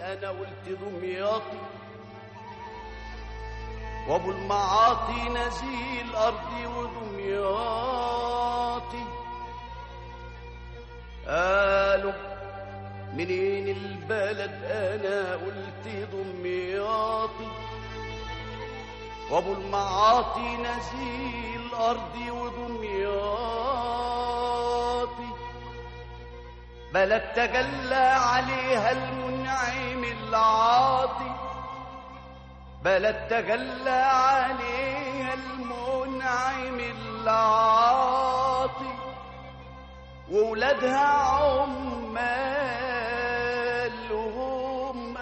انا قلت دمياطي وابو المعاطي نزيل ارضي ودمياطي قالوا منين البلد انا قلت دمياطي وابو المعاطي نزيل ارضي ودمياطي بلد تجلى عليها المنعم العاطي بلد تجلى عليها المنعم العاطي وولادها عمال وهم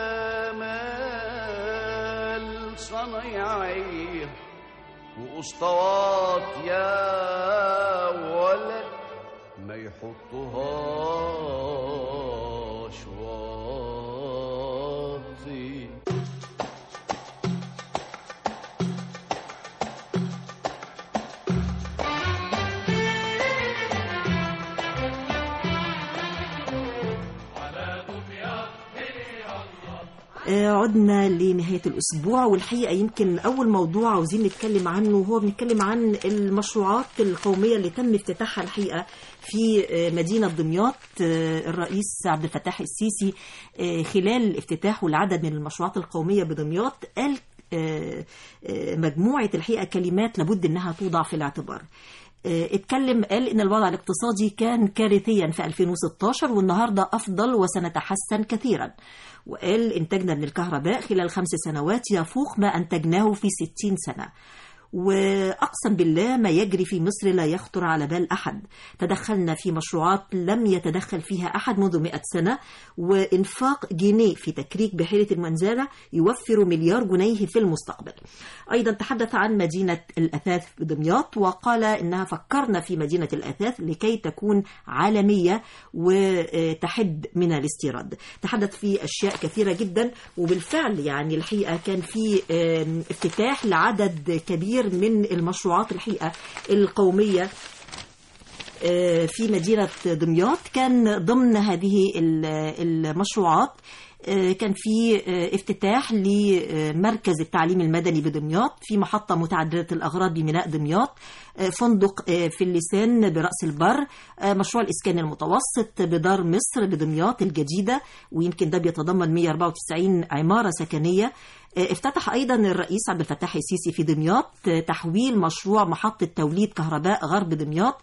امال صنايعيه واسطوات يا ولد ما يحطوهاش واطي آه، عدنا لنهاية الأسبوع والحقيقة يمكن أول موضوع عاوزين نتكلم عنه هو بنتكلم عن المشروعات القومية اللي تم افتتاحها الحقيقة في آه، مدينة دمياط آه، الرئيس عبد الفتاح السيسي آه، خلال افتتاحه لعدد من المشروعات القومية بدمياط قال آه، آه، مجموعة الحقيقة كلمات لابد أنها توضع في الاعتبار آه، اتكلم قال ان الوضع الاقتصادي كان كارثيا في 2016 والنهارده افضل وسنتحسن كثيرا وقال انتاجنا من الكهرباء خلال خمس سنوات يفوق ما انتجناه في 60 سنه واقسم بالله ما يجري في مصر لا يخطر على بال احد تدخلنا في مشروعات لم يتدخل فيها احد منذ 100 سنه وانفاق جنيه في تكريك بحيره المنزله يوفر مليار جنيه في المستقبل ايضا تحدث عن مدينه الاثاث بدمياط وقال انها فكرنا في مدينه الاثاث لكي تكون عالميه وتحد من الاستيراد تحدث في اشياء كثيره جدا وبالفعل يعني الحقيقه كان في آم، افتتاح لعدد كبير من المشروعات الحقيقه القوميه آه، في مدينة دمياط كان ضمن هذه ال- المشروعات آه، كان في آه، افتتاح لمركز التعليم المدني بدمياط في محطة متعددة الأغراض بميناء دمياط آه، فندق آه، في اللسان برأس البر آه، مشروع الإسكان المتوسط بدار مصر بدمياط الجديدة ويمكن ده بيتضمن 194 عمارة سكنية آه، افتتح أيضا الرئيس عبد الفتاح السيسي في دمياط آه، تحويل مشروع محطة توليد كهرباء غرب دمياط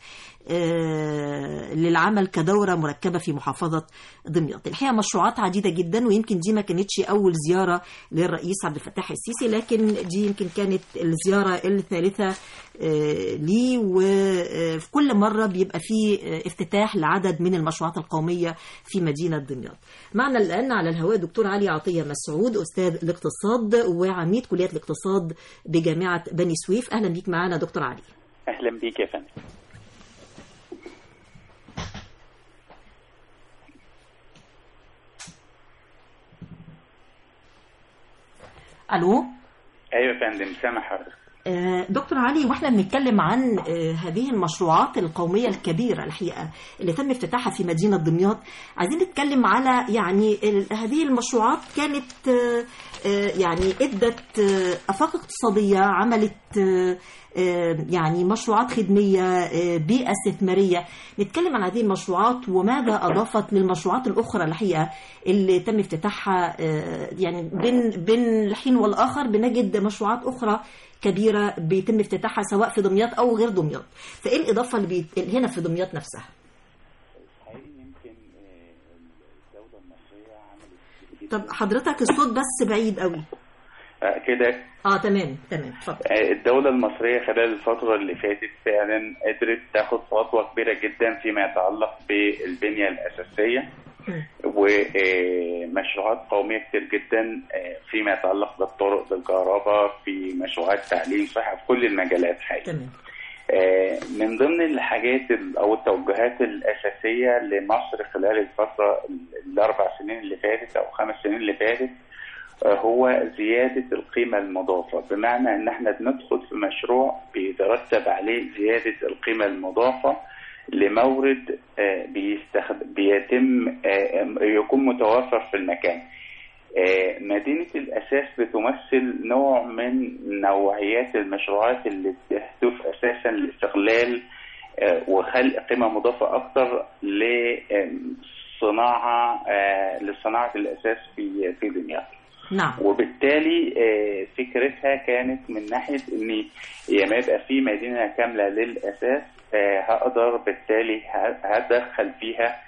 آه، للعمل كدورة مركبة في محافظة دمياط الحقيقة مشروعات عديدة جدا ويمكن دي ما كانتش أول زيارة للرئيس عبد الفتاح السيسي لكن دي يمكن كانت الزيارة الثالثة آه، ليه وفي كل مرة بيبقى في آه، افتتاح لعدد من المشروعات القومية في مدينة دمياط معنا الآن على الهواء دكتور علي عطية مسعود أستاذ الاقتصاد وعميد كلية الاقتصاد بجامعة بني سويف أهلا بيك معنا دكتور علي اهلا بيك يا فندم ألو ايوه يا فندم سامع حضرتك آه، دكتور علي واحنا بنتكلم عن آه، هذه المشروعات القومية الكبيرة الحقيقة اللي تم افتتاحها في مدينة دمياط عايزين نتكلم على يعني ال- هذه المشروعات كانت آه، آه، يعني ادت آه، افاق اقتصادية عملت آه، آه، يعني مشروعات خدمية آه، بيئة استثمارية نتكلم عن هذه المشروعات وماذا أضافت للمشروعات الأخرى الحقيقة اللي تم افتتاحها آه، يعني بين بين الحين والآخر بنجد مشروعات أخرى كبيرة بيتم افتتاحها سواء في دمياط أو غير دمياط فإيه الإضافة اللي بيت... هنا في دمياط نفسها حقيقي يمكن آه، الدوله المصريه عملت طب حضرتك الصوت بس بعيد قوي آه، كده اه تمام تمام اتفضل آه، الدولة المصرية خلال الفترة اللي فاتت فعلا قدرت تاخد خطوة كبيرة جدا فيما يتعلق بالبنية الأساسية مم. ومشروعات قومية كتير جدا آه، فيما يتعلق بالطرق بالكهرباء في مشروعات تعليم صحة في كل المجالات حقيقي تمام آه، من ضمن الحاجات ال- او التوجهات الاساسيه لمصر خلال الفتره ال- الاربع سنين اللي فاتت او خمس سنين اللي فاتت آه، هو زياده القيمه المضافه بمعنى ان احنا بندخل في مشروع بيترتب عليه زياده القيمه المضافه لمورد آه، بيستخدم بيتم آه، يكون متوفر في المكان آه، مدينة الأساس بتمثل نوع من نوعيات المشروعات اللي تهدف أساسا لاستغلال آه، وخلق قيمة مضافة أكثر لصناعة آه، لصناعة الأساس في في دمياط. نعم وبالتالي آه، فكرتها كانت من ناحيه ان لما يبقى في مدينه كامله للاساس آه، هقدر بالتالي ه- هدخل فيها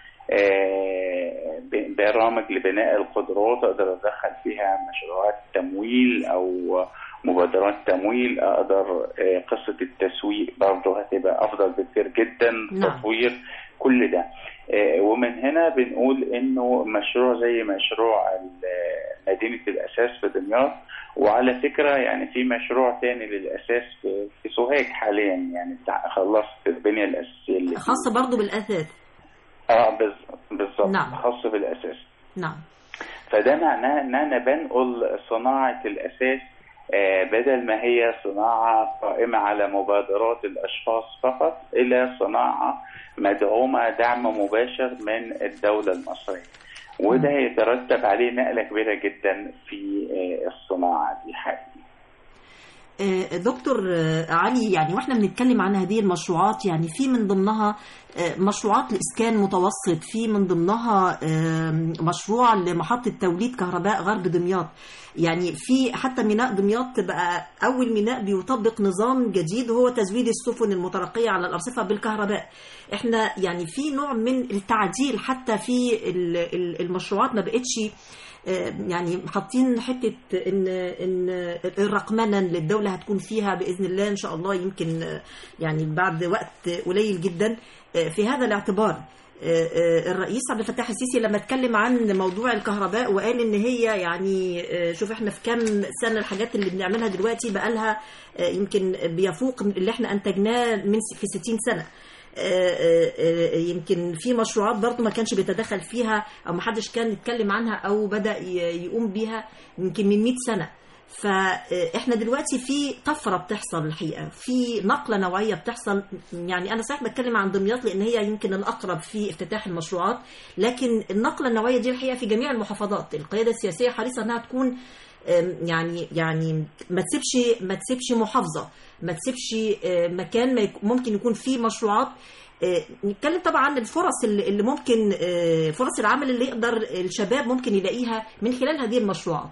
آه، ب- برامج لبناء القدرات اقدر ادخل فيها مشروعات تمويل او مبادرات تمويل اقدر آه، قصه التسويق برضه هتبقى افضل بكتير جدا نعم. تطوير كل ده آه، ومن هنا بنقول انه مشروع زي مشروع ال- مدينه الاساس في دمياط وعلى فكره يعني في مشروع تاني للاساس في في سوهاج حاليا يعني بتاع- خلصت البنيه الاساسيه اللي فيه. خاصة برضو بالأثاث اه بز- بالظبط نعم. خاص بالاساس نعم فده معناه ان انا بنقل صناعه الاساس آه، بدل ما هي صناعه قائمه على مبادرات الاشخاص فقط الى صناعه مدعومه دعم مباشر من الدوله المصريه وده يترتب عليه نقله كبيره جدا في آه، الصناعه دي حقيقي آه، دكتور آه، علي يعني واحنا بنتكلم عن هذه المشروعات يعني في من ضمنها آه، مشروعات لإسكان متوسط في من ضمنها آه، مشروع لمحطة توليد كهرباء غرب دمياط يعني في حتى ميناء دمياط بقى أول ميناء بيطبق نظام جديد هو تزويد السفن المترقية على الأرصفة بالكهرباء احنا يعني في نوع من التعديل حتى في ال- ال- المشروعات ما بقتش آه، يعني حاطين حته ان ان الرقمنه اللي الدوله هتكون فيها باذن الله ان شاء الله يمكن آه، يعني بعد وقت قليل جدا آه، في هذا الاعتبار آه، آه، الرئيس عبد الفتاح السيسي لما اتكلم عن موضوع الكهرباء وقال ان هي يعني آه، شوف احنا في كام سنه الحاجات اللي بنعملها دلوقتي بقى لها يمكن بيفوق اللي احنا انتجناه من س- في 60 سنه آه، آه، آه، يمكن في مشروعات برضه ما كانش بيتدخل فيها او ما حدش كان يتكلم عنها او بدا ي- يقوم بيها يمكن من 100 سنه فاحنا دلوقتي في طفره بتحصل الحقيقه في نقله نوعيه بتحصل يعني انا صحيح بتكلم عن دمياط لان هي يمكن الاقرب في افتتاح المشروعات لكن النقله النوعيه دي الحقيقه في جميع المحافظات القياده السياسيه حريصه انها تكون أم، يعني يعني ما تسيبش ما تسيبش محافظه ما تسيبش آه، مكان ما يك- ممكن يكون فيه مشروعات آه، نتكلم طبعا عن الفرص اللي اللي ممكن آه، فرص العمل اللي يقدر الشباب ممكن يلاقيها من خلال هذه المشروعات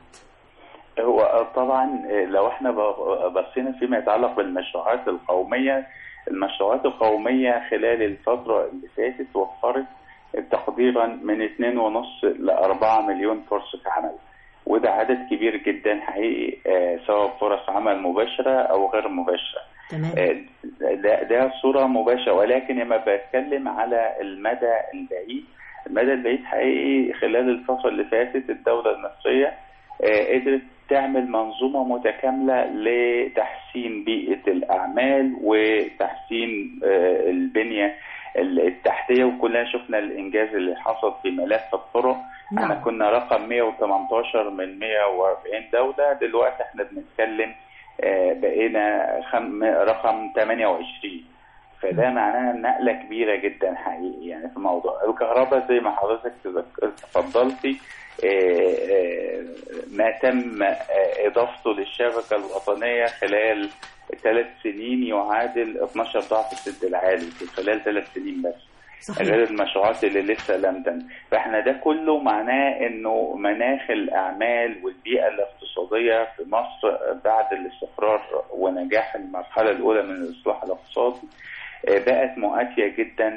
هو طبعا لو احنا ب- بصينا فيما يتعلق بالمشروعات القومية المشروعات القومية خلال الفترة اللي فاتت وفرت تقديرا من 2.5 ل 4 مليون فرصة عمل وده عدد كبير جدا حقيقي آه، سواء فرص عمل مباشرة أو غير مباشرة تمام آه، ده ده صورة مباشرة ولكن لما بتكلم على المدى البعيد المدى البعيد حقيقي خلال الفترة اللي فاتت الدولة المصرية آه، قدرت تعمل منظومة متكاملة لتحسين بيئة الأعمال وتحسين آه، البنية التحتية وكلنا شفنا الإنجاز اللي حصل في ملف الطرق احنا نعم كنا رقم 118 من 140 دولة دلوقتي احنا بنتكلم آه، بقينا خم... رقم 28 فده معناه نقلة كبيرة جدا حقيقي يعني في موضوع الكهرباء زي ما حضرتك تذك- تفضلتي آه، آه، ما تم آه، إضافته للشبكة الوطنية خلال ثلاث سنين يعادل 12 ضعف السد العالي في خلال ثلاث سنين بس صحيح غير المشروعات اللي لسه لم تنتهي فاحنا ده كله معناه انه مناخ الاعمال والبيئه الاقتصاديه في مصر بعد الاستقرار ونجاح المرحله الاولى من الاصلاح الاقتصادي آه، بقت مؤاتيه جدا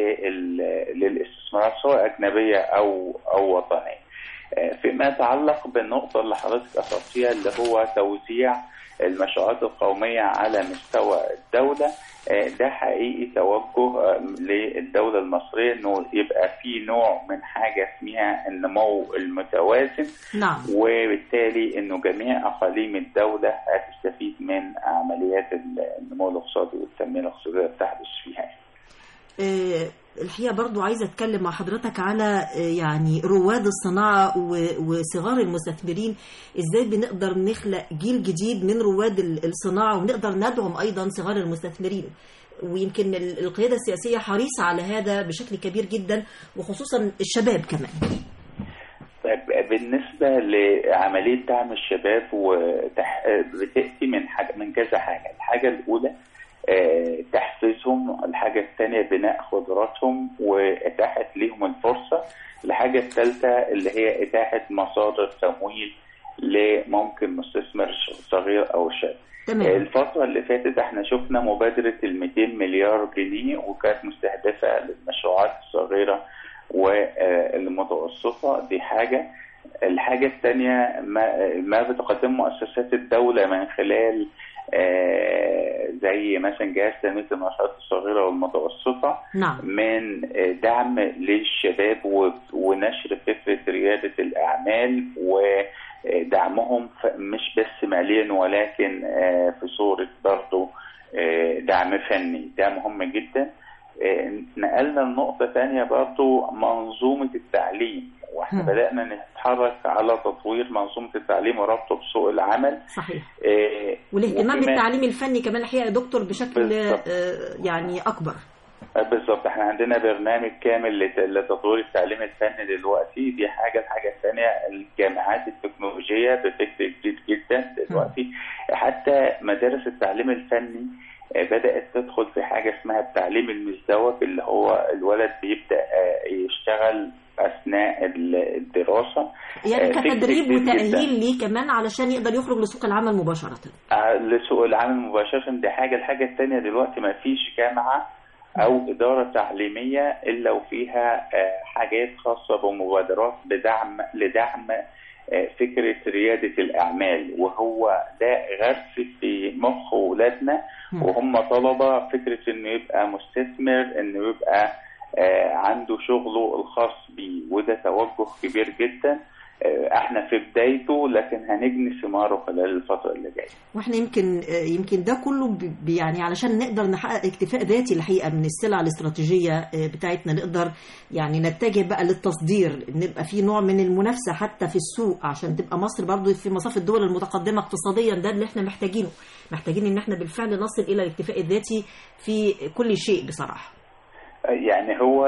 لل- للاستثمارات سواء اجنبيه او او وطنيه. آه، فيما يتعلق بالنقطه اللي حضرتك اثرتيها اللي هو توزيع المشروعات القوميه على مستوى الدوله آه، ده حقيقي توجه آه، للدولة المصرية انه يبقى في نوع من حاجة اسمها النمو المتوازن نعم وبالتالي انه جميع اقاليم الدولة هتستفيد من عمليات النمو الاقتصادي والتنمية الاقتصادية اللي بتحدث فيها. آه، الحقيقة برضو عايزة أتكلم مع حضرتك على آه، يعني رواد الصناعة و- وصغار المستثمرين إزاي بنقدر نخلق جيل جديد من رواد ال- الصناعة ونقدر ندعم أيضا صغار المستثمرين ويمكن ال- القيادة السياسية حريصة على هذا بشكل كبير جدا وخصوصا الشباب كمان طيب بالنسبة لعملية دعم الشباب وتح... بتأتي من حاجة من كذا حاجة، الحاجة الأولى آه، تحفيزهم، الحاجة الثانية بناء قدراتهم وإتاحة ليهم الفرصة، الحاجة الثالثة اللي هي إتاحة مصادر تمويل لممكن مستثمر صغير أو شاب. تمام الفترة اللي فاتت احنا شفنا مبادرة ال 200 مليار جنيه وكانت مستهدفة للمشروعات الصغيرة والمتوسطة دي حاجة الحاجة الثانية ما, ما بتقدمه مؤسسات الدولة من خلال آه، زي مثلا جهاز تنمية المشروعات الصغيرة والمتوسطة نعم من دعم للشباب و- ونشر فكرة ريادة الأعمال ودعمهم ف- مش بس ماليا ولكن آه، في صورة برضه آه، دعم فني ده مهم جدا آه، نقلنا لنقطة تانية برضه منظومة التعليم واحنا مم. بدأنا نتحرك على تطوير منظومة التعليم وربطه بسوق العمل صحيح آه، والاهتمام وكمان- بالتعليم الفني كمان الحقيقه يا دكتور بشكل بالضبط. آه، يعني اكبر بالظبط احنا عندنا برنامج كامل لت- لتطوير التعليم الفني دلوقتي دي حاجه الحاجه الثانيه الجامعات التكنولوجيه بفكر جديد جدا دلوقتي حتى مدارس التعليم الفني آه، بدات تدخل في حاجه اسمها التعليم المزدوج اللي هو الولد بيبدا آه، يشتغل اثناء ال- الدراسه يعني آه، فكر كتدريب جديد جداً. وتاهيل ليه كمان علشان يقدر يخرج لسوق العمل مباشره آه، لسوق العمل مباشرة دي حاجة الحاجة الثانية دلوقتي ما فيش جامعة أو إدارة تعليمية إلا وفيها آه، حاجات خاصة بمبادرات بدعم لدعم آه، فكرة ريادة الأعمال وهو ده غرس في مخ ولادنا مم. وهم طلبة فكرة إنه يبقى مستثمر إنه يبقى آه، عنده شغله الخاص بيه وده توجه كبير جدا آه، احنا في بدايته لكن هنجني ثماره خلال الفترة اللي جاية واحنا يمكن آه، يمكن ده كله ب- ب- يعني علشان نقدر نحقق اكتفاء ذاتي الحقيقه من السلع الاستراتيجيه آه، بتاعتنا نقدر يعني نتجه بقى للتصدير نبقى في نوع من المنافسه حتى في السوق عشان تبقى مصر برضو في مصاف الدول المتقدمه اقتصاديا ده اللي احنا محتاجينه محتاجين ان احنا بالفعل نصل الى الاكتفاء الذاتي في كل شيء بصراحه يعني هو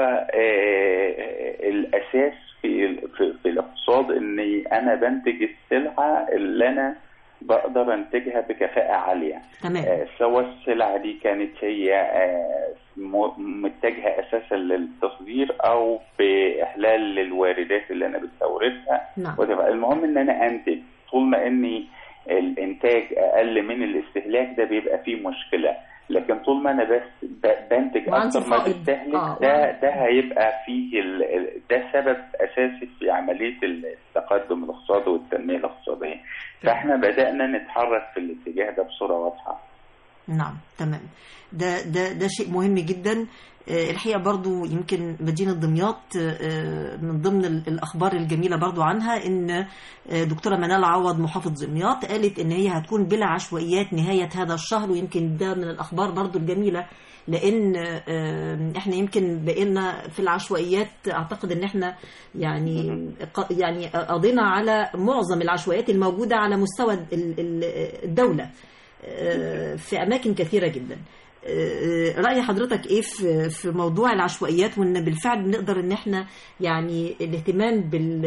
آه، الاساس في في, في الاقتصاد اني انا بنتج السلعه اللي انا بقدر انتجها بكفاءه عاليه تمام آه، سواء السلعه دي كانت هي آه، م- متجهه اساسا للتصدير او باحلال للواردات اللي انا بستوردها نعم وتبقى المهم ان انا انتج طول ما اني الانتاج اقل من الاستهلاك ده بيبقى فيه مشكله لكن طول ما انا بس ب- بنتج وعندي اكتر ما فائض. بستهلك آه، ده ده هيبقى فيه ال- ال- ده سبب اساسي في عمليه التقدم الاقتصادي والتنميه الاقتصاديه فاحنا بدانا نتحرك في الاتجاه ده بصوره واضحه نعم تمام ده ده ده شيء مهم جدا آه، الحقيقه برضو يمكن مدينه دمياط آه، من ضمن ال- الاخبار الجميله برضو عنها ان آه، دكتوره منال عوض محافظ دمياط قالت ان هي هتكون بلا عشوائيات نهايه هذا الشهر ويمكن ده من الاخبار برضو الجميله لان آه، احنا يمكن بقينا في العشوائيات اعتقد ان احنا يعني ق- يعني قضينا على معظم العشوائيات الموجوده على مستوى ال- ال- الدوله آه، في اماكن كثيره جدا آه، راي حضرتك ايه في في موضوع العشوائيات وان بالفعل نقدر ان احنا يعني الاهتمام بال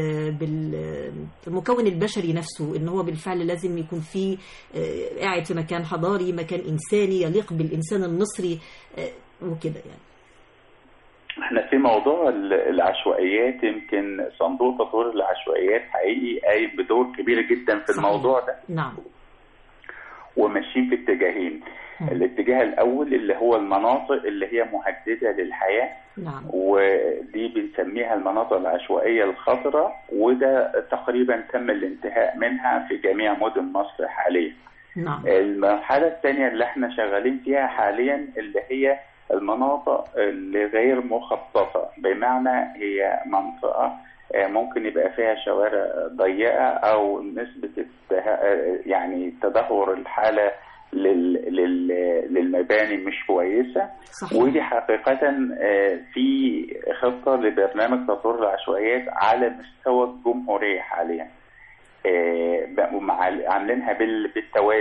بالمكون البشري نفسه ان هو بالفعل لازم يكون فيه آه، قاعد في مكان حضاري مكان انساني يليق بالانسان المصري آه، وكده يعني احنا في موضوع ال- العشوائيات يمكن صندوق تطوير العشوائيات حقيقي قايم بدور كبير جدا في صحيح. الموضوع ده نعم وماشيين في اتجاهين مم. الاتجاه الاول اللي هو المناطق اللي هي مهدده للحياه نعم ودي بنسميها المناطق العشوائيه الخضراء وده تقريبا تم الانتهاء منها في جميع مدن مصر حاليا نعم المرحله الثانيه اللي احنا شغالين فيها حاليا اللي هي المناطق اللي غير مخططه بمعنى هي منطقه آه، ممكن يبقى فيها شوارع ضيقه او نسبه الته- آه، يعني تدهور الحاله لل- لل- للمباني مش كويسه صحيح ودي حقيقة آه، في خطة لبرنامج تطوير العشوائيات على مستوى الجمهورية حاليا آه، بقوا مع- عاملينها بال- بالتوازي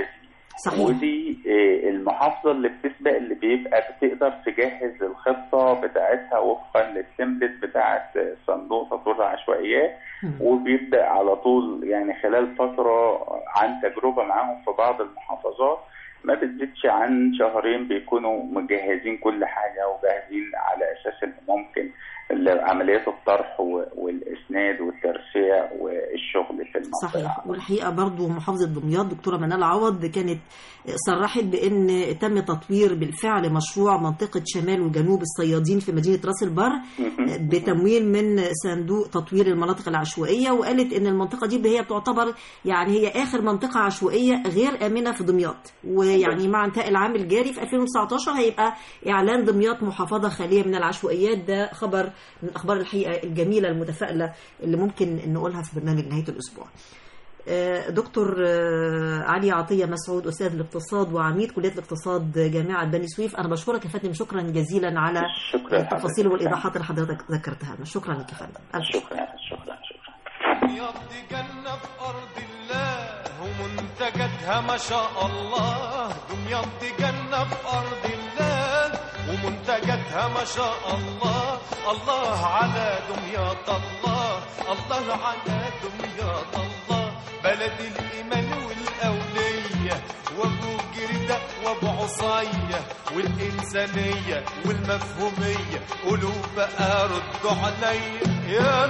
صحيح ودي آه، المحافظة اللي بتسبق اللي بيبقى بتقدر تجهز الخطة بتاعتها وفقا للتمبلت بتاعت صندوق تطوير العشوائيات مم. وبيبدأ على طول يعني خلال فترة عن تجربة معاهم في بعض المحافظات ما بتزيدش عن شهرين بيكونوا مجهزين كل حاجة وجاهزين على أساس إن ممكن عمليات الطرح و- والإسناد والترسيع والشغل في المنطقة صحيح والحقيقه برضو محافظه دمياط دكتوره منال عوض كانت صرحت بان تم تطوير بالفعل مشروع منطقه شمال وجنوب الصيادين في مدينه راس البر مهم. بتمويل من صندوق تطوير المناطق العشوائيه وقالت ان المنطقه دي هي بتعتبر يعني هي اخر منطقه عشوائيه غير امنه في دمياط ويعني مع انتهاء العام الجاري في 2019 هيبقى اعلان دمياط محافظه خاليه من العشوائيات ده خبر من الاخبار الحقيقه الجميله المتفائله اللي ممكن نقولها في برنامج نهايه الاسبوع. آه، دكتور آه، علي عطيه مسعود استاذ الاقتصاد وعميد كليه الاقتصاد جامعه بني سويف انا بشكرك يا فندم شكرا جزيلا على شكرا التفاصيل حضرتك. والايضاحات اللي حضرتك ذكرتها لنا شكرا لك يا فندم ألف شكر. شكرا شكرا شكرا دمياط دي جنة في أرض الله ومنتجاتها ما شاء الله دمياط دي جنة في أرض الله ومنتجاتها ما شاء الله الله على دمياط الله الله على دمياط الله بلد الإيمان والأولية وأبو جردة وأبو عصية والإنسانية والمفهومية قولوا بقى ردوا عليا يا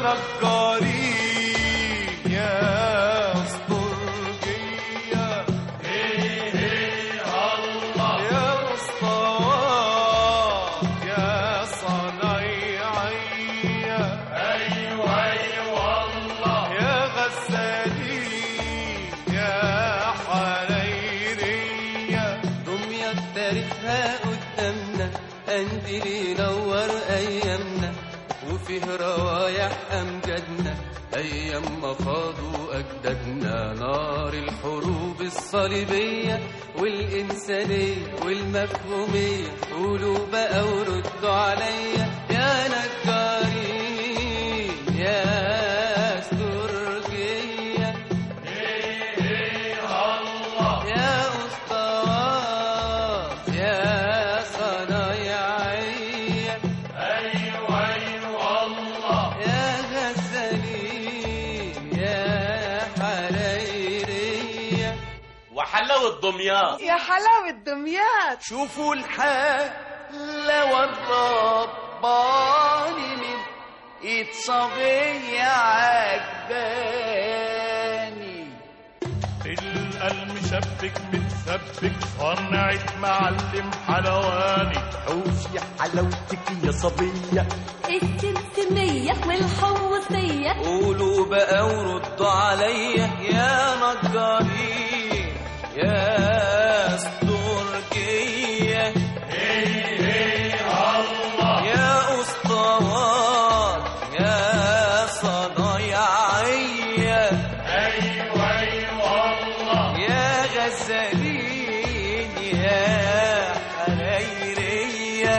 نجارين يا اسطورجية يا اسطوات يا صنايعية ايوه ايوه الله يا غسالين يا حريرية دمياط تاريخها قدامنا قنديل ينور ايامنا وفيه روايح امجادنا ايام ما خاضوا اجدادنا نار الحروب الصليبيه والانسانيه والمفهوميه قولوا بقى وردوا عليا يا نجارين يا استرجيه يا أسطوات يا صنايعية أيوة أيوة الله يا غزالين يا حريرية وحلاوة دمياط يا حلاوة دمياط شوفوا الحلاوة الرباني من ايد صبية عجباني القلب مشبك متسبك صنعت معلم حلواني حوش يا حلاوتك يا صبية السمسمية والحوصية قولوا بقى وردوا عليا يا نجارين يا استرجية يا اسطوات يا صنايعية يا غزالين يا حريرية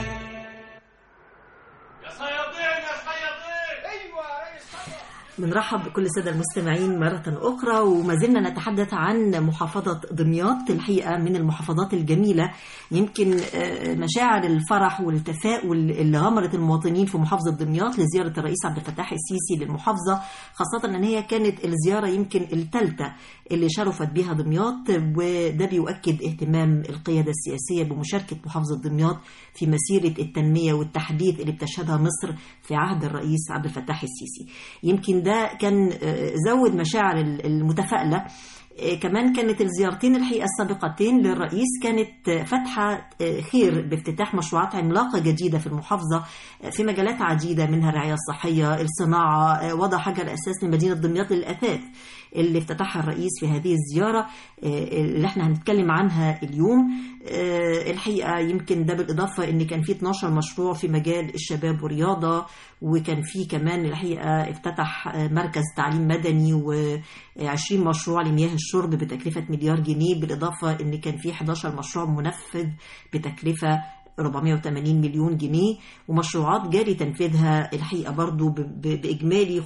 يا صيادين يا صيادين بنرحب بكل السادة المستمعين مرة أخرى وما زلنا نتحدث عن محافظة دمياط الحقيقة من المحافظات الجميلة يمكن آه، مشاعر الفرح والتفاؤل اللي غمرت المواطنين في محافظة دمياط لزيارة الرئيس عبد الفتاح السيسي للمحافظة خاصة أن هي كانت الزيارة يمكن الثالثة اللي شرفت بها دمياط وده بيؤكد اهتمام القيادة السياسية بمشاركة محافظة دمياط في مسيرة التنمية والتحديث اللي بتشهدها مصر في عهد الرئيس عبد الفتاح السيسي يمكن ده كان آه، زود مشاعر المتفائلة آه، كمان كانت الزيارتين الحقيقة السابقتين للرئيس كانت آه، فتحة آه، خير بافتتاح مشروعات عملاقة جديدة في المحافظة آه، في مجالات عديدة منها الرعاية الصحية الصناعة آه، وضع حجر أساس لمدينة دمياط للأثاث اللي افتتحها الرئيس في هذه الزيارة آه، اللي احنا هنتكلم عنها اليوم آه، الحقيقة يمكن ده بالإضافة إن كان في 12 مشروع في مجال الشباب والرياضة وكان في كمان الحقيقة افتتح آه، مركز تعليم مدني و20 مشروع لمياه الشرب بتكلفة مليار جنيه بالإضافة إن كان في 11 مشروع منفذ بتكلفة 480 مليون جنيه ومشروعات جاري تنفيذها الحقيقة برضو ب- ب- بإجمالي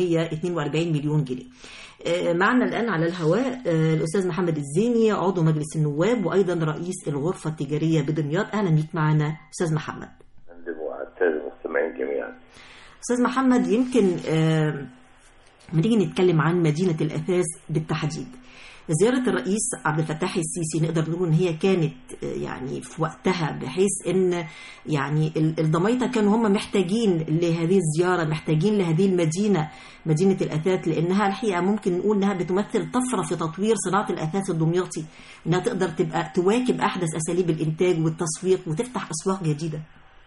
542 مليون جنيه آه، معنا الآن على الهواء آه، الأستاذ محمد الزيني عضو مجلس النواب وأيضا رئيس الغرفة التجارية بدمياط أهلا بيك معنا أستاذ محمد عندي وعدتها المستمعين جميعا أستاذ محمد يمكن آه، لما نيجي نتكلم عن مدينة الأثاث بالتحديد زيارة الرئيس عبد الفتاح السيسي نقدر نقول إن هي كانت آه، يعني في وقتها بحيث إن يعني ال- الضميطة كانوا هم محتاجين لهذه الزيارة محتاجين لهذه المدينة مدينة الأثاث لأنها الحقيقة ممكن نقول إنها بتمثل طفرة في تطوير صناعة الأثاث الدمياطي إنها تقدر تبقى تواكب أحدث أساليب الإنتاج والتسويق وتفتح أسواق جديدة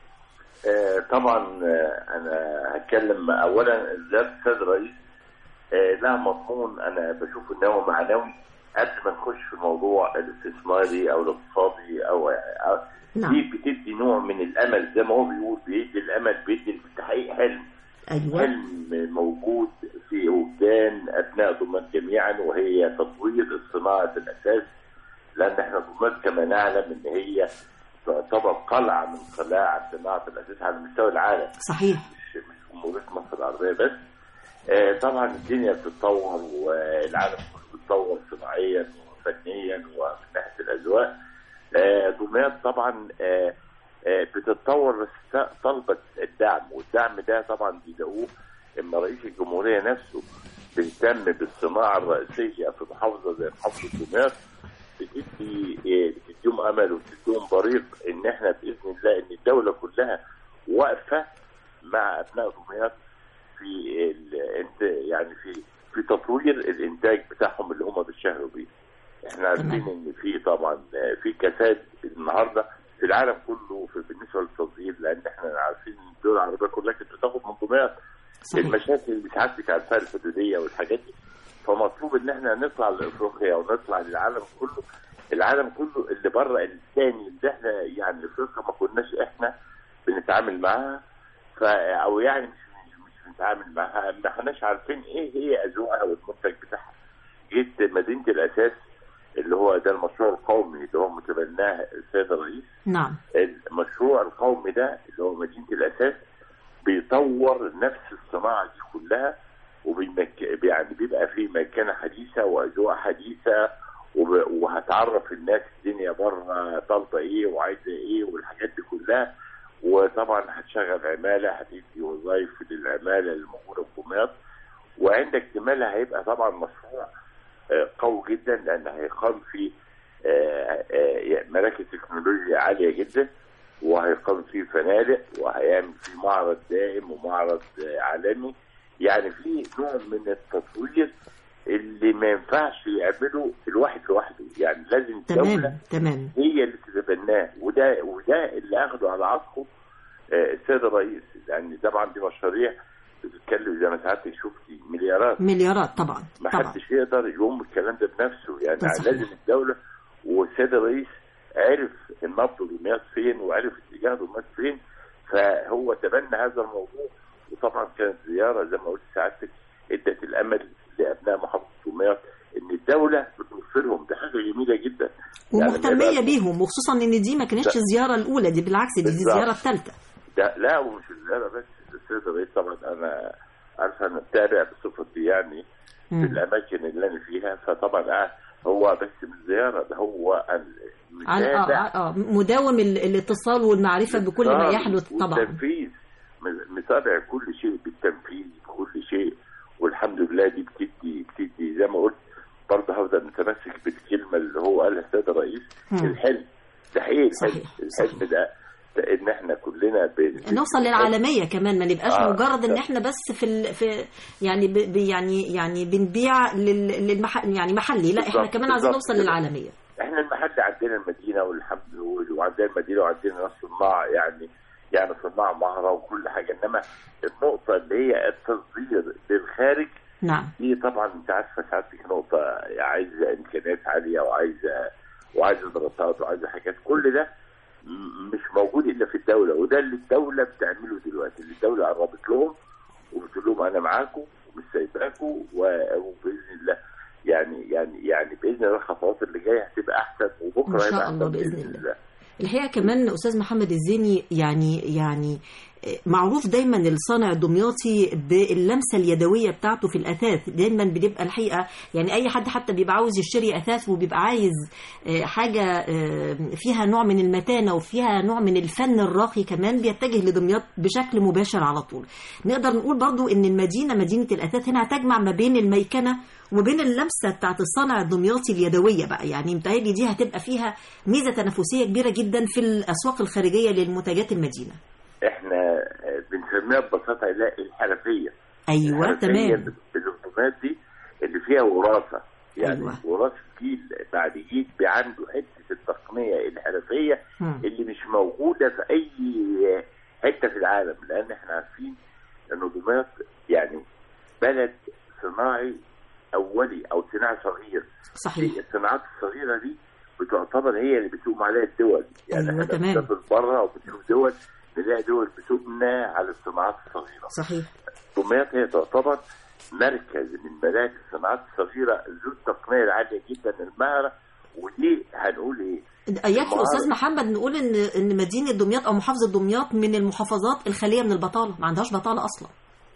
آه، طبعا آه، انا هتكلم اولا زياره السيد الرئيس آه، لها مضمون انا بشوف ان هو معنوي قبل ما نخش في الموضوع الاستثماري او الاقتصادي او أو- نعم. دي بتدي نوع من الامل زي ما هو بيقول بيدي الامل بيدي تحقيق حلم أيوة حلم موجود في وجدان ابناء دمياط جميعا وهي تطوير صناعه الاساس لان احنا دمياط كما نعلم ان هي تعتبر قلعه من قلاع صناعه الاساس على مستوى العالم صحيح مش مش جمهوريه مصر العربيه بس آه، طبعا الدنيا بتتطور والعالم كله بيتطور صناعيا وفنيا ومن ناحيه الاذواق آه، دمياط طبعا آه، آه، بتتطور بس طلبت الدعم والدعم ده طبعا بيلاقوه اما رئيس الجمهوريه نفسه بيهتم بالصناعه الرئيسيه في محافظه زي محافظه دمياط بتدي آه، بتديهم امل وبتديهم بريق ان احنا باذن الله ان الدوله كلها واقفه مع ابناء دمياط في ال- انت- يعني في في تطوير الانتاج بتاعهم اللي هم بيشتغلوا بيه. احنا عارفين ان في طبعا آه، في كساد النهارده في العالم كله في بالنسبه للتصدير لان احنا عارفين ان الدول العربيه كلها كانت بتاخد من دمياط صحيح. المشاكل اللي سعادتك عارفاها الحدوديه والحاجات دي فمطلوب ان احنا نطلع لافريقيا ونطلع للعالم كله العالم كله اللي بره الثاني اللي احنا يعني افريقيا ما كناش احنا بنتعامل معاها ف او يعني مش مش, مش بنتعامل معاها ما احناش عارفين ايه هي اذواقها والمنتج بتاعها جيت مدينه الاساس اللي هو ده المشروع القومي اللي هو متبناه السيد الرئيس نعم المشروع القومي ده اللي هو مدينه الاساس بيطور نفس الصناعه دي كلها وبيمك... يعني بيبقى في مكانه حديثه واذواق حديثه وب... وهتعرف الناس الدنيا بره طالبه ايه وعايزه ايه والحاجات دي كلها وطبعا هتشغل عماله هتدي وظائف للعماله الموجوده في دمياط وعند اكتمالها هيبقى طبعا مشروع آه، قوي جدا لان هيقام فيه آه، آه، مراكز تكنولوجيا عاليه جدا وهيقام فيه فنادق وهيعمل فيه معرض دائم ومعرض آه، عالمي يعني في نوع من التطوير اللي ما ينفعش يعمله الواحد لوحده يعني لازم الدوله تمام تمام هي اللي تتبناه وده وده اللي اخده على عاتقه آه، السيد الرئيس لان طبعا دي مشاريع بتتكلم زي ما سعادتك شفتي مليارات مليارات طبعا ما طبعا حدش يقدر يقوم بالكلام ده بنفسه يعني ده صحيح. لازم الدوله والسيد الرئيس عرف النبض دمياط فين وعرف اتجاه دمياط فين فهو تبنى هذا الموضوع وطبعا كانت زياره زي ما قلت سعادتك ادت الامل لابناء محافظه دمياط ان الدوله بتوفرهم ده حاجه جميله جدا ومهتمية يعني بيهم وخصوصا ان دي ما كانتش ده- الزيارة الأولى دي بالعكس دي, دي بالظبط. الزيارة الثالثة ده لا ومش الزياره بس السيد الرئيس طبعا انا عارفه انا متابع بصفتي يعني في مم. الاماكن اللي انا فيها فطبعا آه هو بس مش زياره ده هو ال- على آه, متابع آه, آه مداوم ال- الاتصال والمعرفة بكل ما بالظبط، يحدث طبعا والتنفيذ م- متابع كل شيء بالتنفيذ بكل شيء والحمد لله دي بتدي بتدي زي ما قلت برضه هفضل متمسك بالكلمه اللي هو قالها السيد الرئيس مم. الحلم ده حقيقي الحلم صحيح، الحلم ده, ده ان احنا كلنا ب... نوصل للعالمية كمان ما نبقاش آه، مجرد ان ده. احنا بس في ال... في يعني ب... ب- يعني يعني بنبيع لل... للمح... يعني محلي لا احنا بالظبط، كمان عايزين بالظبط نوصل كده. للعالمية احنا المحل عندنا المدينه والحمد لله وعندنا المدينه وعندنا ناس صناع يعني يعني صناع مهره وكل حاجه انما النقطه اللي هي التصدير للخارج نعم دي طبعا انت عارفه سعادتك نقطه عايزه امكانيات عاليه وعايزه وعايزه دراسات وعايزه حاجات كل ده م- مش موجود الا في الدوله وده اللي الدوله بتعمله دلوقتي اللي الدوله قربت لهم وبتقول لهم انا معاكم ومش سايباكم و- وباذن الله يعني يعني يعني باذن الله الخطوات اللي جايه هتبقى احسن وبكره إن شاء هيبقى الله أحسن بإذن الله. الحقيقه كمان استاذ محمد الزيني يعني يعني معروف دايما الصانع الدمياطي باللمسه اليدويه بتاعته في الاثاث دايما بنبقى الحقيقه يعني اي حد حتى بيبقى عاوز يشتري اثاث وبيبقى عايز آه، حاجه آه، فيها نوع من المتانه وفيها نوع من الفن الراقي كمان بيتجه لدمياط بشكل مباشر على طول نقدر نقول برضو ان المدينه مدينه الاثاث هنا هتجمع ما بين الميكنه وما بين اللمسه بتاعت الصانع الدمياطي اليدويه بقى يعني متهيألي دي هتبقى فيها ميزه تنافسيه كبيره جدا في الاسواق الخارجيه للمنتجات المدينه احنا آه، بنسميها ببساطه لا الحرفيه ايوه الحرفية تمام بالرسومات دي اللي فيها وراثه يعني أيوة. وراثه جيل بعد جيل عنده حته التقنيه الحرفيه مم. اللي مش موجوده في اي حته في العالم لان احنا عارفين ان دمياط يعني بلد صناعي اولي او صناعي صغير صحيح الصناعات الصغيره دي بتعتبر هي اللي بتقوم عليها الدول يعني أيوة، احنا تمام. بنسافر بره وبنشوف دول نلاقي دول بتبنى على الصناعات الصغيره صحيح دمياط هي تعتبر مركز من مراكز الصناعات الصغيره ذو التقنيه العاليه جدا المهره ودي هنقول ايه؟ يكفي المعارض. استاذ محمد نقول ان ان مدينه دمياط او محافظه دمياط من المحافظات الخاليه من البطاله ما عندهاش بطاله اصلا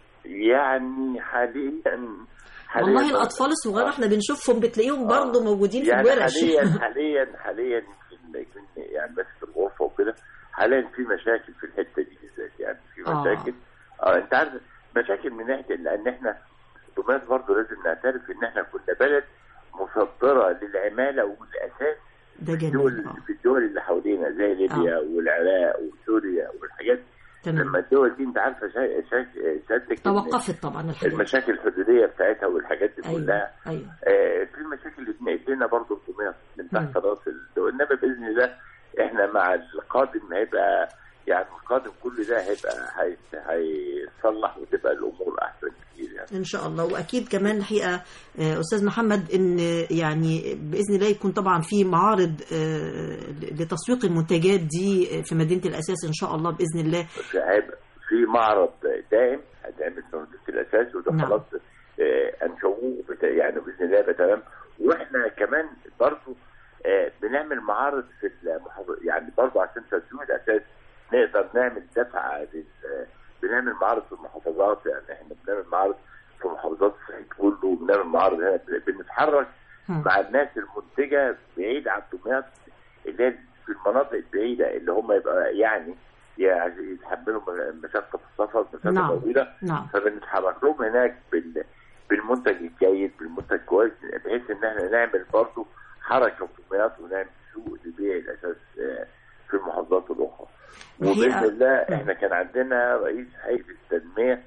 يعني حاليا حاليا والله الاطفال الصغار احنا بنشوفهم بتلاقيهم برضه موجودين في يعني الورش حاليا حاليا حاليا يمكن يمكن يعني بس في الغرفه وكده حاليا في مشاكل في الحته دي بالذات يعني في آه. مشاكل اه انت عارف مشاكل من ناحيه لان احنا دمياط برضه لازم نعترف ان احنا كنا بلد مصدره للعماله والاساس ده في الدول جميل آه. في الدول اللي حوالينا زي ليبيا والعراق وسوريا والحاجات دي. لما تمام الدول دي انت عارفه شا- شا- سيادتك إن توقفت طبعا الحاجات المشاكل الحدوديه بتاعتها والحاجات دي كلها ايوه ايوه آه، في مشاكل اتنقلت لنا برضه في دمياط من تحت راس الدول انما باذن الله احنا مع القادم هيبقى يعني القادم كل ده هيبقى هي- هيتصلح وتبقى الامور احسن كتير يعني ان شاء الله واكيد كمان الحقيقه آه، استاذ محمد ان يعني باذن الله يكون طبعا في معارض آه، لتسويق المنتجات دي في مدينه الاساس ان شاء الله باذن الله بس هيبقى في معرض دائم هتعمل في مدينه الاساس وده نعم. خلاص آه، انشوه بت- يعني باذن الله يبقى تمام واحنا كمان برضه آه، بنعمل معارض في المحافظه يعني برضه عشان تسويق الاساس نقدر نعمل دفعه لل آه، بنعمل معارض في المحافظات يعني احنا بنعمل معارض في محافظات الصعيد كله وبنعمل معارض هنا بنتحرك مم. مع الناس المنتجه بعيد عن دمياط اللي هي في المناطق البعيده اللي هم يبقى يعني يعني يتحملوا مشقه السفر مسافه نعم. طويله نعم فبنتحرك لهم هناك بال بالمنتج الجيد بالمنتج كويس بحيث ان احنا نعمل برضه حركه في دمياط ونعمل سوق لبيع الاساس آه، في المحافظات الاخرى. وباذن الحقيقة- الله احنا كان عندنا رئيس هيئه التنميه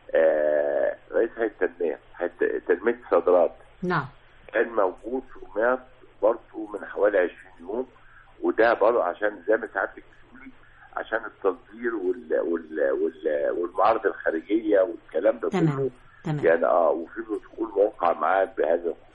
آه، رئيس هيئه التنميه هيئة تنميه الصادرات نعم كان موجود في دمياط برضه من حوالي 20 يوم وده برضه عشان زي ما سعادتك بتقولي عشان التصدير وال وال وال والمعارض الخارجيه والكلام ده تمام كله تمام يعني اه وفي بروتوكول موقع معاه بهذا الخصوص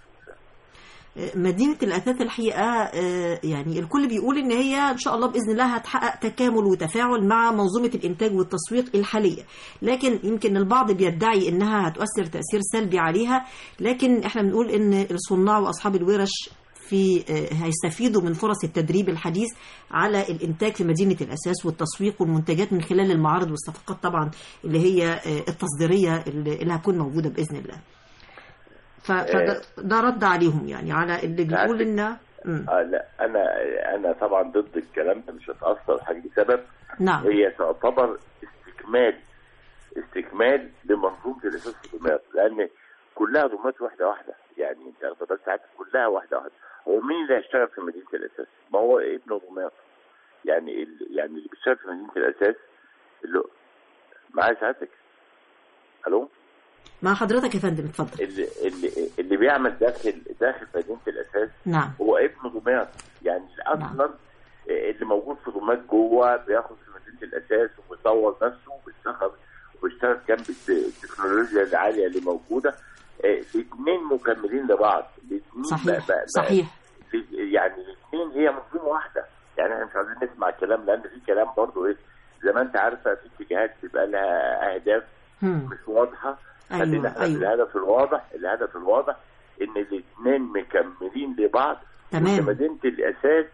مدينة الأثاث الحقيقة آه، يعني الكل بيقول إن هي إن شاء الله بإذن الله هتحقق تكامل وتفاعل مع منظومة الإنتاج والتسويق الحالية لكن يمكن البعض بيدعي إنها هتؤثر تأثير سلبي عليها لكن إحنا بنقول إن الصناع وأصحاب الورش في آه، هيستفيدوا من فرص التدريب الحديث على الإنتاج في مدينة الأساس والتسويق والمنتجات من خلال المعارض والصفقات طبعا اللي هي آه، التصديرية اللي اللي هتكون موجودة بإذن الله ف- فده ده رد عليهم يعني على اللي بيقول ان مم. آه لا انا انا طبعا ضد الكلام ده مش هتاثر حاجه لسبب نعم هي تعتبر استكمال استكمال لمنظومه الاساس في دمياط لان كلها دمياط واحده واحده يعني انت واخد بالك ساعات كلها واحده واحده هو مين اللي هيشتغل في مدينه الاساس؟ ما هو ابن دمياط يعني ال... يعني اللي بيشتغل في مدينه الاساس اللي معايا ساعتك الو مع حضرتك يا فندم اتفضل اللي اللي اللي بيعمل داخل داخل مدينه الاساس نعم هو ابن دمياط يعني اصلا اللي موجود في دمياط جوه بياخد في مدينه الاساس وبيطور نفسه وبيشتغل وبيشتغل جنب الت- التكنولوجيا العاليه اللي موجوده الاثنين مكملين لبعض الاثنين صحيح صحيح يعني الاثنين هي منظومه واحده يعني احنا مش عايزين نسمع كلام لان في كلام برضه ايه زي ما انت عارفه في اتجاهات بيبقى لها اهداف مم. مش واضحه خلينا ايوه احنا في ايوه الهدف الواضح الهدف الواضح ان الاثنين مكملين لبعض تمام. وإن مدينه الاساس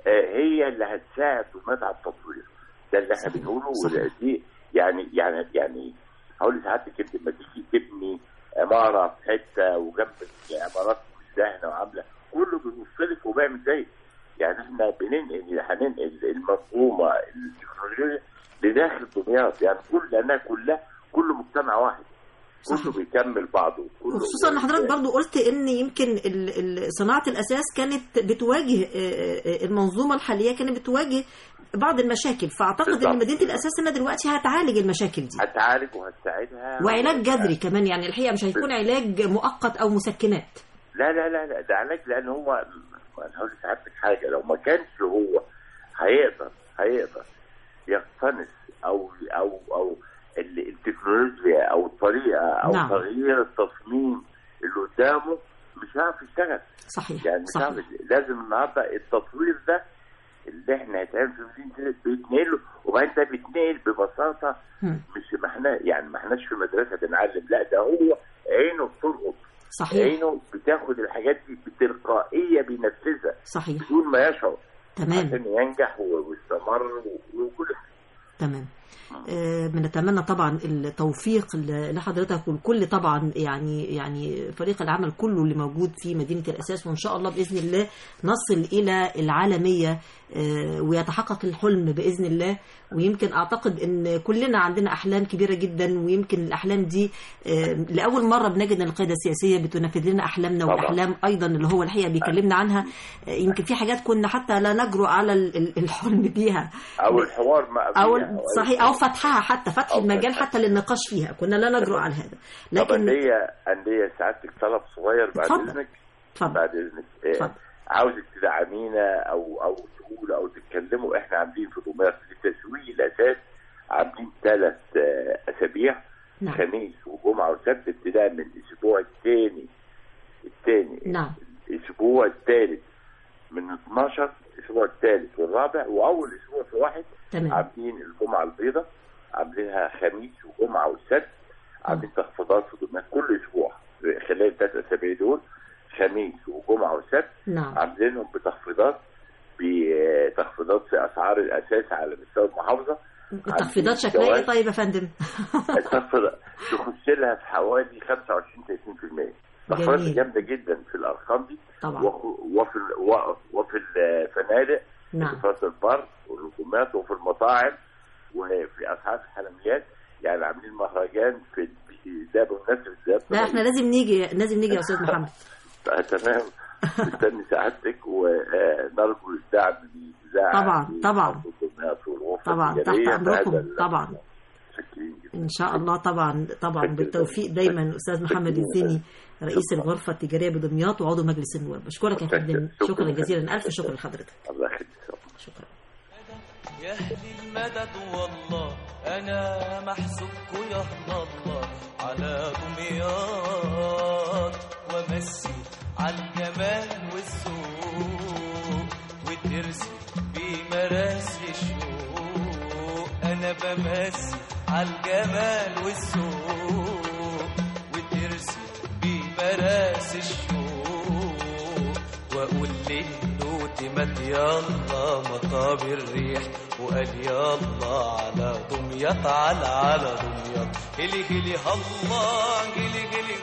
آه، هي اللي هتساعد دمياط على التطوير ده اللي احنا بنقوله ودي يعني يعني يعني هقول لسعادتك انت لما تيجي تبني عماره في حته وجنب عمارات مزدهنه وعامله كله بيبص وبيعمل زي يعني احنا بننقل هننقل المنظومه التكنولوجيه لداخل دمياط يعني كل لانها كلها كل مجتمع واحد كله بيكمل بعضه كله وخصوصا ان حضرتك برضو قلت ان يمكن ال- ال- صناعه الاساس كانت بتواجه آه، آه، المنظومه الحاليه كانت بتواجه بعض المشاكل فاعتقد ان بالظبط. مدينه الاساس هنا دلوقتي هتعالج المشاكل دي هتعالج وهتساعدها وعلاج جذري كمان يعني الحقيقه مش هيكون علاج مؤقت او مسكنات لا لا لا لا ده علاج لان هو انا هقول لسعادتك حاجه لو ما كانش هو هيقدر هيقدر يقتنص او او او ال- التكنولوجيا او الطريقه او نعم. تغيير التصميم اللي قدامه مش هيعرف يشتغل صحيح يعني مش صحيح. هيعرف لازم النهارده التطوير ده اللي احنا هيتعمل في مدينه زايد بيتنقل وبعدين ده بيتنقل ببساطه مم. مش ما احنا يعني ما احناش في مدرسه بنعلم لا ده هو عينه بتلقط صحيح عينه بتاخد الحاجات دي بتلقائيه بينفذها صحيح بدون ما يشعر تمام عشان ينجح و- ويستمر و- وكل حاجه تمام آه، بنتمنى طبعا التوفيق ل- لحضرتك والكل طبعا يعني يعني فريق العمل كله اللي موجود في مدينه الاساس وان شاء الله باذن الله نصل الى العالميه آه، ويتحقق الحلم باذن الله ويمكن اعتقد ان كلنا عندنا احلام كبيره جدا ويمكن الاحلام دي آه، لاول مره بنجد ان القياده السياسيه بتنفذ لنا احلامنا طبعاً. والاحلام ايضا اللي هو الحقيقه بيكلمنا عنها آه، يمكن في حاجات كنا حتى لا نجرؤ على ال- ال- الحلم بيها او الحوار مع او فيها صحيح او فتحها حتى فتح أو المجال فتحها. حتى للنقاش فيها كنا لا نجرؤ على هذا طب لكن انديه انديه سعادتك طلب صغير بعد اتفضل. اذنك اتفضل بعد اذنك إيه، اتفضل. عاوزك تدعمينا او او تقولوا او تتكلموا احنا عاملين في دمياط لتسويق الاساس عاملين ثلاث اسابيع نعم خميس وجمعه وسبت ابتداء من الاسبوع الثاني الثاني نعم الاسبوع الثالث من 12 الاسبوع الثالث والرابع واول اسبوع في واحد تمام عاملين الجمعه البيضاء عاملينها خميس وجمعه والسبت عاملين تخفيضات في دمياط كل اسبوع خلال الثلاث اسابيع دول خميس وجمعه وسبت نعم عاملينهم بتخفيضات بتخفيضات في اسعار الاساس على مستوى المحافظه التخفيضات شكلها ايه جواز. طيب يا فندم التخفيض تخش لها في حوالي 25 30% تخفيضات جميل. جامده جدا في الارقام دي طبعا وخ- وفي ال- و- وفي الفنادق نعم في راس البر والرسومات وفي المطاعم وفي اسعار الحلويات يعني عاملين مهرجان في ده بمناسبه ده لا احنا لازم نيجي لازم نيجي يا استاذ محمد آه، تمام مستني سعادتك ونرجو الدعم للاذاعه طبعا، في طبعا. محافظة دمياط والغرفة طبعا تحت التجارية امركم في هذا طبعا شاكرين جدا. ان شاء الله طبعا طبعا شكراً. بالتوفيق دايما استاذ محمد شكراً. الزيني رئيس شكراً. الغرفه التجاريه بدمياط وعضو مجلس النواب بشكرك يا شكراً. فندم شكراً. شكرا جزيلا الف شكر لحضرتك الله يخليك شكرا يا أهل المدد والله أنا محسوبكوا يا الله على دمياط ومسي على الجمال والسوق وترسي بمراسي الشوق أنا بمسي على الجمال والسوق وترسي بمراسي الشوق واقول للنوت مات يلا مطاب الريح وقال يلا على دمياط على على دمياط هلي هلي الله هلي هلي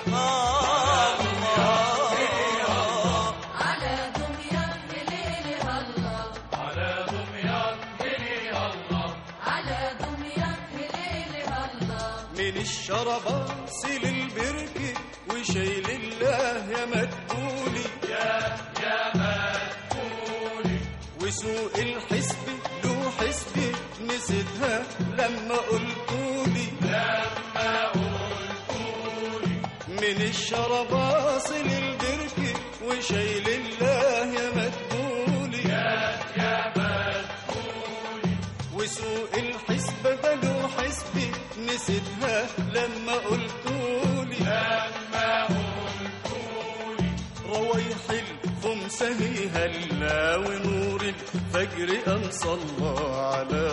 الله على دمياط بليلي الله على دمياط بلي الله على دمياط بليلي الله من الشربات للبركة وشايل الله يا مدبولي يا يا مدبولي وسوق الحسب له حسبي نسيتها لما قلتولي لما قلتولي من الشرباص للبركة وشايل الله يا مدبولي يا يا مدبولي وسوق الحسب ده له حسبي نسيتها لما قلتولي لما قلتولي روايح الخمسة هي هلا ونور الفجر أم صلى على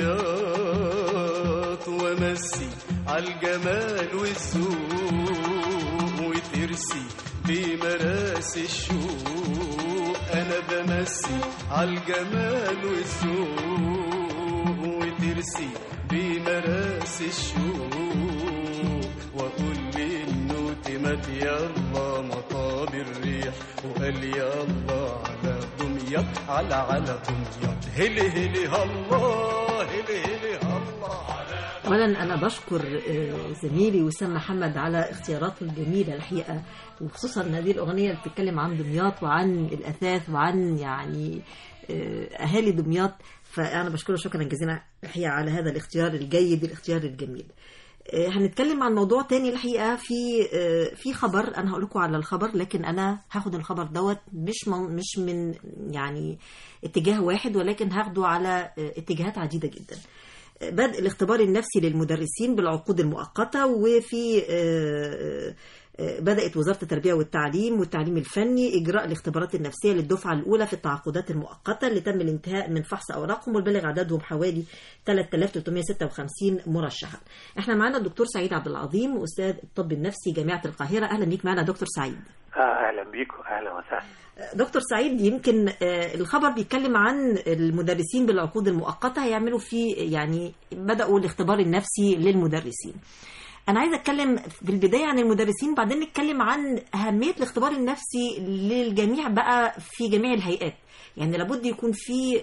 دمياط ومسي عالجمال والذوق وترسي بمراسي الشوق أنا بمسي ترسي عالجمال والذوق وترسي بمراس الشوق واقول للنوت مات يلا مطاب الريح وقال يلا على دمياط على على دمياط هلي هلي الله هلي هلي الله اولا انا بشكر آه، زميلي وسام محمد على اختياراته الجميله الحقيقه وخصوصا هذه الاغنيه اللي بتتكلم عن دمياط وعن الاثاث وعن يعني آه، اهالي دمياط فانا بشكره شكرا جزيلا الحقيقه على هذا الاختيار الجيد الاختيار الجميل آه، هنتكلم عن موضوع تاني الحقيقه في آه، في خبر انا هقول لكم على الخبر لكن انا هاخد الخبر دوت مش من مش من يعني اتجاه واحد ولكن هاخده على آه، اتجاهات عديده جدا بدء الاختبار النفسي للمدرسين بالعقود المؤقتة وفي آه، آه، بدأت وزارة التربية والتعليم والتعليم الفني إجراء الاختبارات النفسية للدفعة الأولى في التعاقدات المؤقتة اللي تم الانتهاء من فحص أوراقهم والبلغ عددهم حوالي 3356 مرشحا. احنا معانا الدكتور سعيد عبد العظيم أستاذ الطب النفسي جامعة القاهرة أهلا بيك معنا دكتور سعيد. آه اهلا بيكم اهلا وسهلا دكتور سعيد يمكن آه، الخبر بيتكلم عن المدرسين بالعقود المؤقتة هيعملوا فيه يعني بدأوا الاختبار النفسي للمدرسين أنا عايزة أتكلم في البداية عن المدرسين بعدين نتكلم عن أهمية الاختبار النفسي للجميع بقى في جميع الهيئات يعني لابد يكون في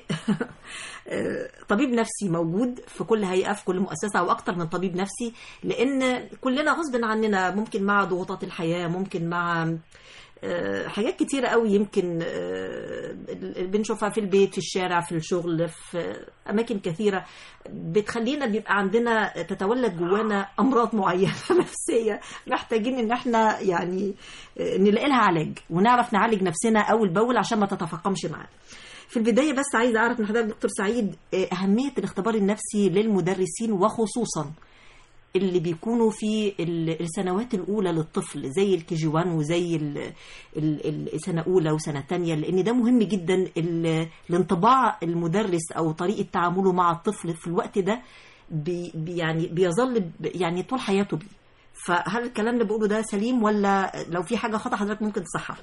آه، طبيب نفسي موجود في كل هيئة في كل مؤسسة أو أكتر من طبيب نفسي لأن كلنا غصب عننا ممكن مع ضغوطات الحياة ممكن مع آه، حاجات كتيرة قوي يمكن آه، بنشوفها في البيت في الشارع في الشغل في أماكن كثيرة بتخلينا بيبقى عندنا تتولد جوانا أمراض معينة نفسية محتاجين إن احنا يعني آه، نلاقي لها علاج ونعرف نعالج نفسنا أول بأول عشان ما تتفاقمش معانا في البداية بس عايزة أعرف من حضرتك دكتور سعيد آه، أهمية الاختبار النفسي للمدرسين وخصوصا اللي بيكونوا في ال- السنوات الأولى للطفل زي الكي جي 1 وزي ال- ال- ال- سنة أولى وسنة تانية لأن ده مهم جدا ال- الانطباع المدرس أو طريقة تعامله مع الطفل في الوقت ده بي بي- يعني بيظل ب- يعني طول حياته بيه فهل الكلام اللي بقوله ده سليم ولا لو في حاجة خطأ حضرتك ممكن تصحح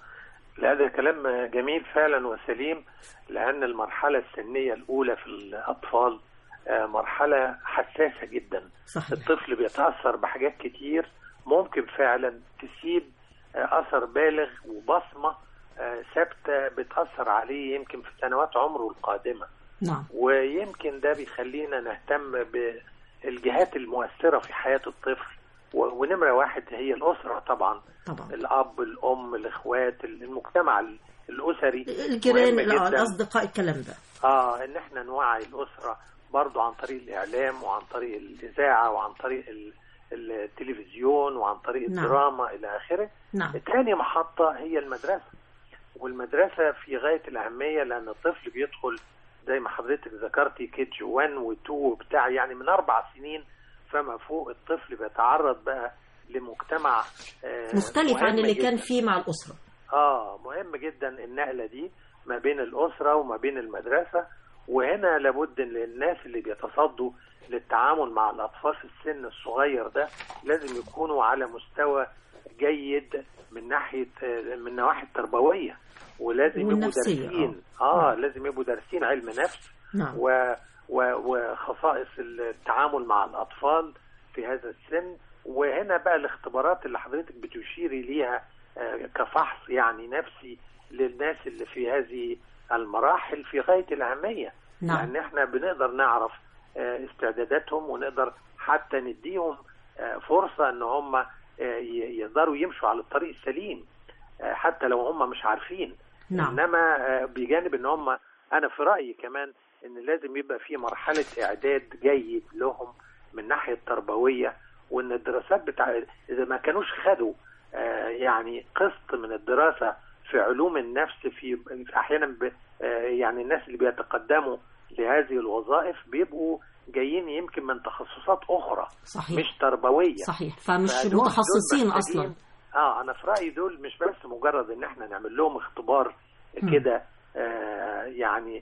لا ده كلام جميل فعلا وسليم لان المرحله السنيه الاولى في الاطفال آه، مرحله حساسه جدا صحيح. الطفل بيتاثر بحاجات كتير ممكن فعلا تسيب آه، اثر بالغ وبصمه آه، ثابته بتاثر عليه يمكن في سنوات عمره القادمه نعم ويمكن ده بيخلينا نهتم بالجهات المؤثرة في حياة الطفل و- ونمرة واحد هي الأسرة طبعا طبعا الأب الأم الإخوات المجتمع ال- الأسري الجيران مهم الأ- جداً. الأصدقاء الكلام ده اه ان احنا نوعي الاسره برضو عن طريق الاعلام وعن طريق الاذاعه وعن طريق ال- التلفزيون وعن طريق نعم. الدراما الى اخره نعم تاني محطه هي المدرسه والمدرسه في غايه الاهميه لان الطفل بيدخل زي ما حضرتك ذكرتي كيتش 1 و2 وبتاع يعني من اربع سنين فما فوق الطفل بيتعرض بقى لمجتمع آه، مختلف عن مهم اللي كان جداً. فيه مع الأسرة اه مهم جدا النقله دي ما بين الاسره وما بين المدرسه وهنا لابد ان الناس اللي بيتصدوا للتعامل مع الاطفال في السن الصغير ده لازم يكونوا على مستوى جيد من ناحيه آه، من النواحي التربويه ولازم يبقوا والنفسية، دارسين اه لازم يبقوا دارسين علم نفس نعم و و وخصائص التعامل مع الأطفال في هذا السن وهنا بقى الاختبارات اللي حضرتك بتشيري ليها آه، كفحص يعني نفسي للناس اللي في هذه المراحل في غاية الأهمية نعم لأن احنا بنقدر نعرف آه، استعداداتهم ونقدر حتى نديهم آه، فرصة ان هم آه، ي- يقدروا يمشوا على الطريق السليم آه، حتى لو هم مش عارفين نعم انما آه، بجانب ان هم انا في رايي كمان ان لازم يبقى في مرحله اعداد جيد لهم من الناحيه التربويه وان الدراسات بتاع اذا ما كانوش خدوا آه، يعني قسط من الدراسه في علوم النفس في في احيانا ب- آه، يعني الناس اللي بيتقدموا لهذه الوظائف بيبقوا جايين يمكن من تخصصات اخرى صحيح مش تربويه صحيح فمش فدول- دول متخصصين محتاجين- أصلا اه انا في رايي دول مش بس مجرد ان احنا نعمل لهم اختبار مم. كده آه يعني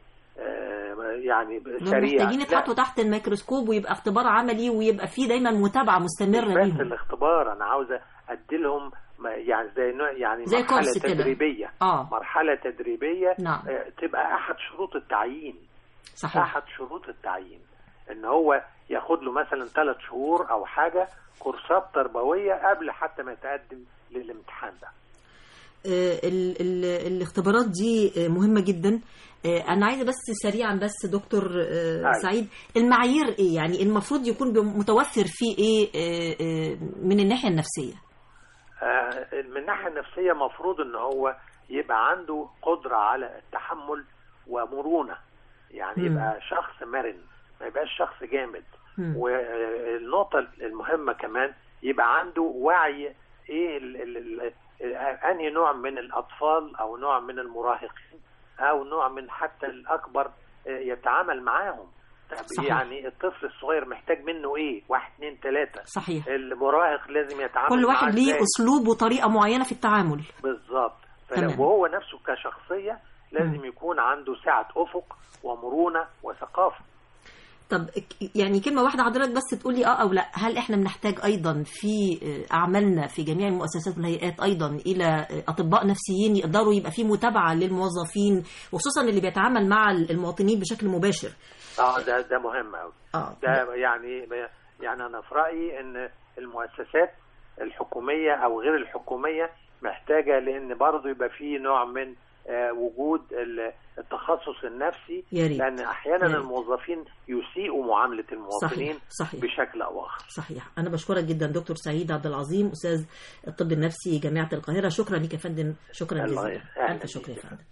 آه يعني دول سريع محتاجين لا، يتحطوا تحت الميكروسكوب ويبقى اختبار عملي ويبقى فيه دايما متابعة مستمرة مش بس ليهم الاختبار انا عاوز ادي لهم ما- يعني زي نوع- يعني زي مرحله كورس كده. تدريبيه اه مرحله تدريبيه نعم. آه، تبقى احد شروط التعيين صحيح احد شروط التعيين ان هو ياخد له مثلا ثلاث شهور او حاجه كورسات تربويه قبل حتى ما يتقدم للامتحان ده آه، ال ال الاختبارات دي آه، مهمة جدا آه، أنا عايزة بس سريعا بس دكتور آه، أيوة. سعيد المعايير إيه يعني المفروض يكون بم- متوفر فيه إيه آه، آه، من الناحية النفسية آه، من الناحيه النفسيه مفروض ان هو يبقى عنده قدره على التحمل ومرونه يعني مم. يبقى شخص مرن ما يبقاش شخص جامد مم. والنقطه المهمه كمان يبقى عنده وعي ايه ال ال ال انهي نوع من الاطفال او نوع من المراهقين او نوع من حتى الاكبر آه، يتعامل معاهم طب صحيح. يعني الطفل الصغير محتاج منه ايه واحد اتنين تلاته صحيح المراهق لازم يتعامل كل واحد معاه ليه إزاي؟ أسلوب وطريقة معينة في التعامل بالظبط تمام. فلو وهو نفسه كشخصية لازم يكون عنده سعة أفق ومرونة وثقافة طب ك- يعني كلمة واحدة حضرتك بس تقولي اه او لا هل احنا بنحتاج ايضا في آه، اعمالنا في جميع المؤسسات والهيئات ايضا الى آه، اطباء نفسيين يقدروا يبقى في متابعة للموظفين وخصوصا اللي بيتعامل مع المواطنين بشكل مباشر اه ده ده مهم قوي اه ده يعني يعني أنا في رأيي إن المؤسسات الحكومية أو غير الحكومية محتاجة لأن برضه يبقى في نوع من آه، وجود ال- التخصص النفسي يا ريت. لأن أحيانا يا ريت. الموظفين يسيئوا معاملة المواطنين صحيح صحيح بشكل أو آخر صحيح أنا بشكرك جدا دكتور سعيد عبد العظيم أستاذ الطب النفسي جامعة القاهرة شكرا لك يا فندم شكرا الله جزيلا يسعدك. ألف شكر يا فندم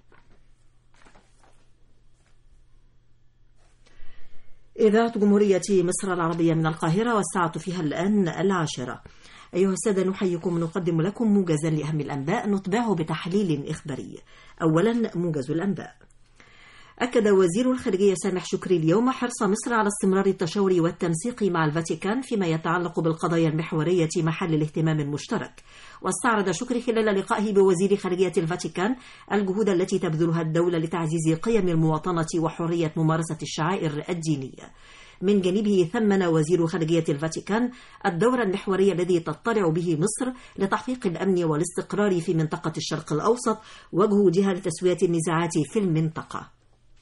إذاعة جمهورية مصر العربية من القاهرة والساعة فيها الآن العاشرة أيها السادة نحييكم نقدم لكم موجزا لأهم الأنباء نتبعه بتحليل إخباري أولا موجز الأنباء أكد وزير الخارجية سامح شكري اليوم حرص مصر على استمرار التشاور والتنسيق مع الفاتيكان فيما يتعلق بالقضايا المحورية محل الاهتمام المشترك واستعرض شكري خلال لقائه بوزير خارجية الفاتيكان الجهود التي تبذلها الدولة لتعزيز قيم المواطنة وحرية ممارسة الشعائر الدينية من جانبه ثمن وزير خارجية الفاتيكان الدور المحوري الذي تضطرع به مصر لتحقيق الأمن والاستقرار في منطقة الشرق الأوسط وجهودها لتسوية النزاعات في المنطقة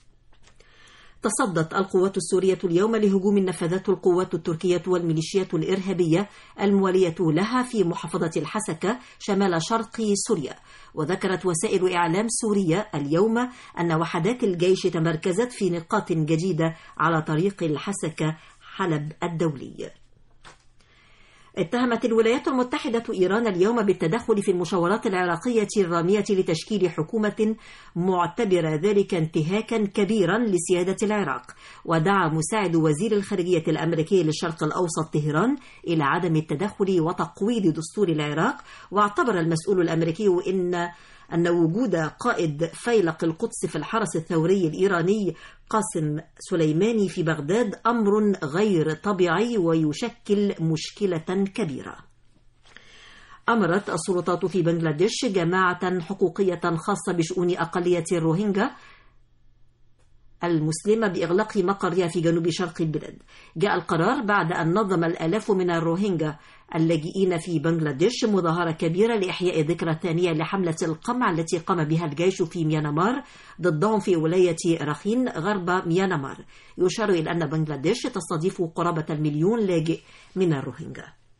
تصدت القوات السورية اليوم لهجوم نفذته القوات التركية والميليشيات الإرهابية الموالية لها في محافظة الحسكة شمال شرق سوريا وذكرت وسائل إعلام سورية اليوم أن وحدات الجيش تمركزت في نقاط جديدة على طريق الحسكة حلب الدولي اتهمت الولايات المتحدة إيران اليوم بالتدخل في المشاورات العراقية الرامية لتشكيل حكومة معتبرة ذلك انتهاكا كبيرا لسيادة العراق ودعا مساعد وزير الخارجية الأمريكي للشرق الأوسط طهران إلى عدم التدخل وتقويض دستور العراق واعتبر المسؤول الأمريكي إن أن وجود قائد فيلق القدس في الحرس الثوري الإيراني قاسم سليماني في بغداد أمر غير طبيعي ويشكل مشكلة كبيرة. أمرت السلطات في بنغلاديش جماعة حقوقية خاصة بشؤون أقلية الروهينجا المسلمة بإغلاق مقرها في جنوب شرق البلاد جاء القرار بعد أن نظم الآلاف من الروهينجا اللاجئين في بنغلاديش مظاهرة كبيرة لإحياء الذكرى الثانية لحملة القمع التي قام بها الجيش في ميانمار ضدهم في ولاية رخين غرب ميانمار يشار إلى أن بنغلاديش تستضيف قرابة المليون لاجئ من الروهينجا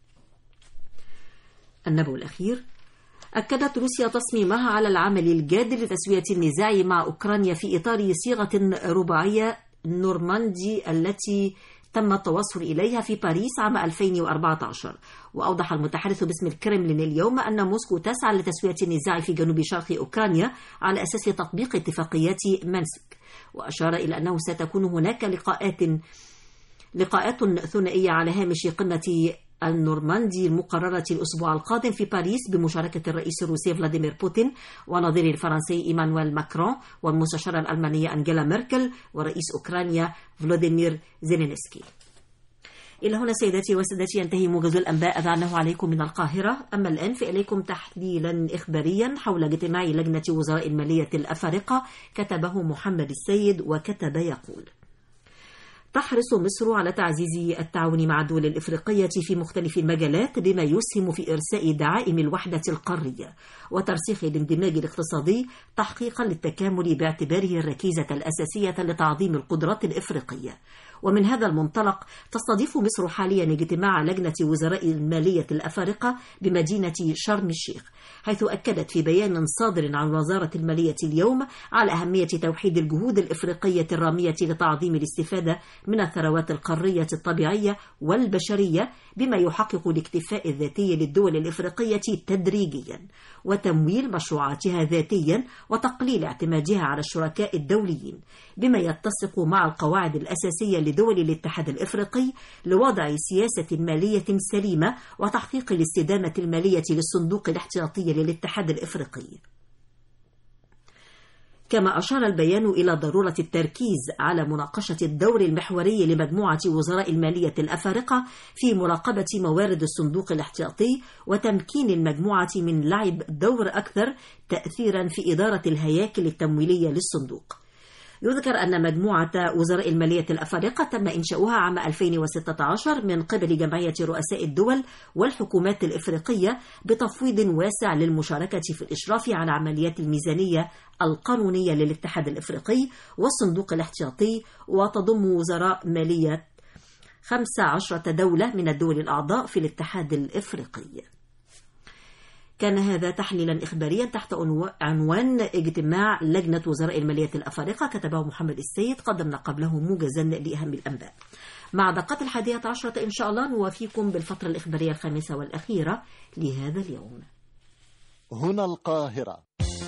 النبو الأخير أكدت روسيا تصميمها على العمل الجاد لتسوية النزاع مع أوكرانيا في إطار صيغة رباعية نورماندي التي تم التوصل إليها في باريس عام 2014 وأوضح المتحدث باسم الكرملين اليوم أن موسكو تسعى لتسوية النزاع في جنوب شرق أوكرانيا على أساس تطبيق اتفاقيات منسك وأشار إلى أنه ستكون هناك لقاءات لقاءات ثنائية على هامش قمة النورماندي المقررة الأسبوع القادم في باريس بمشاركة الرئيس الروسي فلاديمير بوتين ونظيره الفرنسي إيمانويل ماكرون والمستشارة الألمانية أنجيلا ميركل ورئيس أوكرانيا فلوديمير زيلينسكي إلى هنا سيداتي وسادتي ينتهي موجز الأنباء أذعناه عليكم من القاهرة أما الآن فإليكم تحليلا إخباريا حول اجتماع لجنة وزراء المالية الأفارقة كتبه محمد السيد وكتب يقول تحرص مصر على تعزيز التعاون مع الدول الإفريقية في مختلف المجالات بما يسهم في إرساء دعائم الوحدة القارية وترسيخ الاندماج الاقتصادي تحقيقا للتكامل باعتباره الركيزة الأساسية لتعظيم القدرات الإفريقية ومن هذا المنطلق تستضيف مصر حاليا اجتماع لجنة وزراء المالية الأفارقة بمدينة شرم الشيخ حيث أكدت في بيان صادر عن وزارة المالية اليوم على أهمية توحيد الجهود الإفريقية الرامية لتعظيم الاستفادة من الثروات القارية الطبيعية والبشرية بما يحقق الاكتفاء الذاتي للدول الإفريقية تدريجيا وتمويل مشروعاتها ذاتيا وتقليل اعتمادها على الشركاء الدوليين بما يتسق مع القواعد الأساسية لدول الاتحاد الإفريقي لوضع سياسة مالية سليمة وتحقيق الاستدامة المالية للصندوق الاحتياطي للاتحاد الإفريقي كما أشار البيان إلى ضرورة التركيز على مناقشة الدور المحوري لمجموعة وزراء المالية الأفارقة في مراقبة موارد الصندوق الاحتياطي وتمكين المجموعة من لعب دور أكثر تأثيرا في إدارة الهياكل التمويلية للصندوق. يذكر أن مجموعة وزراء المالية الأفارقة تم إنشاؤها عام 2016 من قبل جمعية رؤساء الدول والحكومات الإفريقية بتفويض واسع للمشاركة في الإشراف على عمليات الميزانية القانونية للاتحاد الإفريقي والصندوق الاحتياطي وتضم وزراء مالية 15 دولة من الدول الأعضاء في الاتحاد الإفريقي. كان هذا تحليلا إخباريا تحت عنوان اجتماع لجنة وزراء المالية الأفارقة كتبه محمد السيد قدمنا قبله موجزا لأهم الأنباء مع دقات الحادية عشرة إن شاء الله نوافيكم بالفترة الإخبارية الخامسة والأخيرة لهذا اليوم هنا القاهرة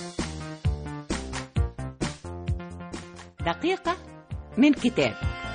دقيقة من كتاب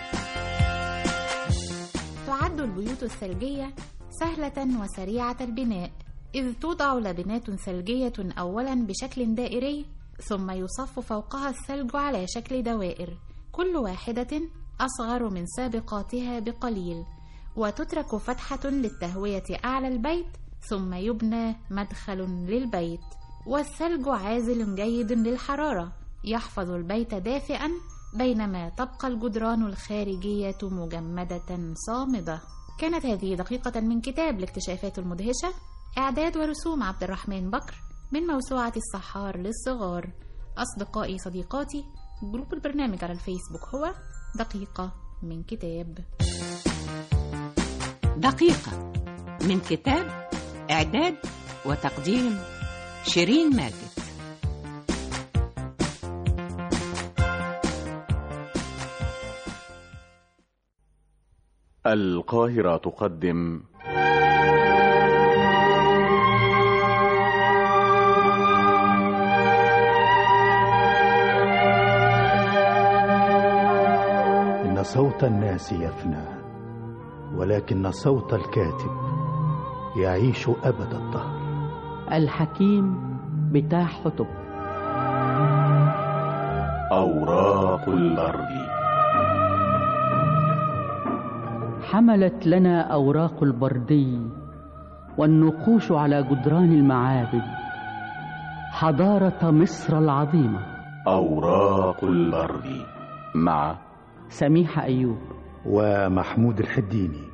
تعد البيوت الثلجية سهلة وسريعة البناء إذ توضع لبنات ثلجية أولا بشكل دائري ثم يصف فوقها الثلج على شكل دوائر كل واحدة أصغر من سابقاتها بقليل وتترك فتحة للتهوية أعلى البيت ثم يبنى مدخل للبيت والثلج عازل جيد للحرارة يحفظ البيت دافئا بينما تبقى الجدران الخارجية مجمدة صامدة كانت هذه دقيقة من كتاب الاكتشافات المدهشة إعداد ورسوم عبد الرحمن بكر من موسوعة السحار للصغار أصدقائي صديقاتي جروب البرنامج على الفيسبوك هو دقيقة من كتاب دقيقة من كتاب إعداد وتقديم شيرين ماجد القاهرة تقدم إن صوت الناس يفنى ولكن صوت الكاتب يعيش أبد الدهر الحكيم بتاع حطب أوراق الأرض حملت لنا أوراق البردي والنقوش على جدران المعابد حضارة مصر العظيمة أوراق الأرض مع سميحة أيوب ومحمود الحديني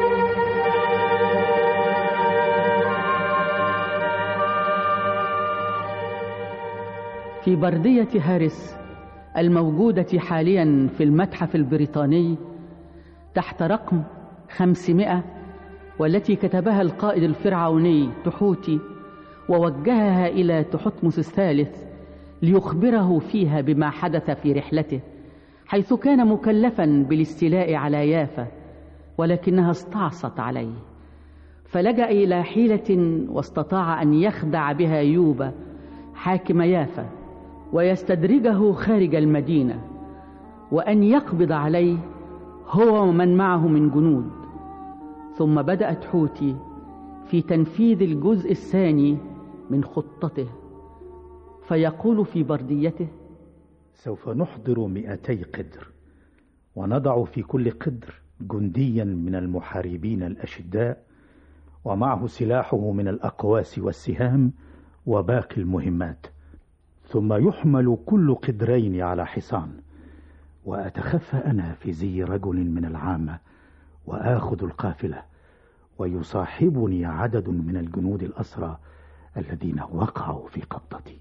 في بردية هارس الموجودة حاليا في المتحف البريطاني تحت رقم خمسمائة والتي كتبها القائد الفرعوني تحوتي ووجهها إلى تحتمس الثالث ليخبره فيها بما حدث في رحلته حيث كان مكلفا بالاستيلاء على يافا ولكنها استعصت عليه فلجأ إلى حيلة واستطاع أن يخدع بها يوبا حاكم يافا ويستدرجه خارج المدينة وأن يقبض عليه هو ومن معه من جنود ثم بدأت حوتي في تنفيذ الجزء الثاني من خطته فيقول في برديته سوف نحضر مئتي قدر ونضع في كل قدر جنديا من المحاربين الأشداء ومعه سلاحه من الأقواس والسهام وباقي المهمات ثم يحمل كل قدرين على حصان وأتخفى أنا في زي رجل من العامة وآخذ القافلة ويصاحبني عدد من الجنود الأسرى الذين وقعوا في قبضتي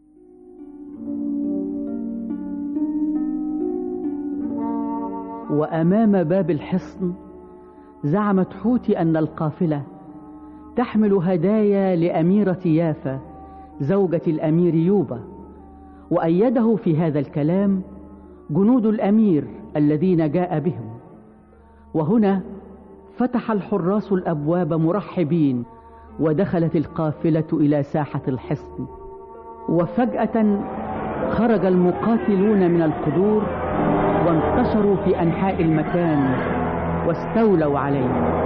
وأمام باب الحصن زعمت حوتي أن القافلة تحمل هدايا لأميرة يافا زوجة الأمير يوبا وأيده في هذا الكلام جنود الأمير الذين جاء بهم وهنا فتح الحراس الأبواب مرحبين ودخلت القافلة إلى ساحة الحصن وفجأة خرج المقاتلون من القدور وانتشروا في أنحاء المكان واستولوا عليه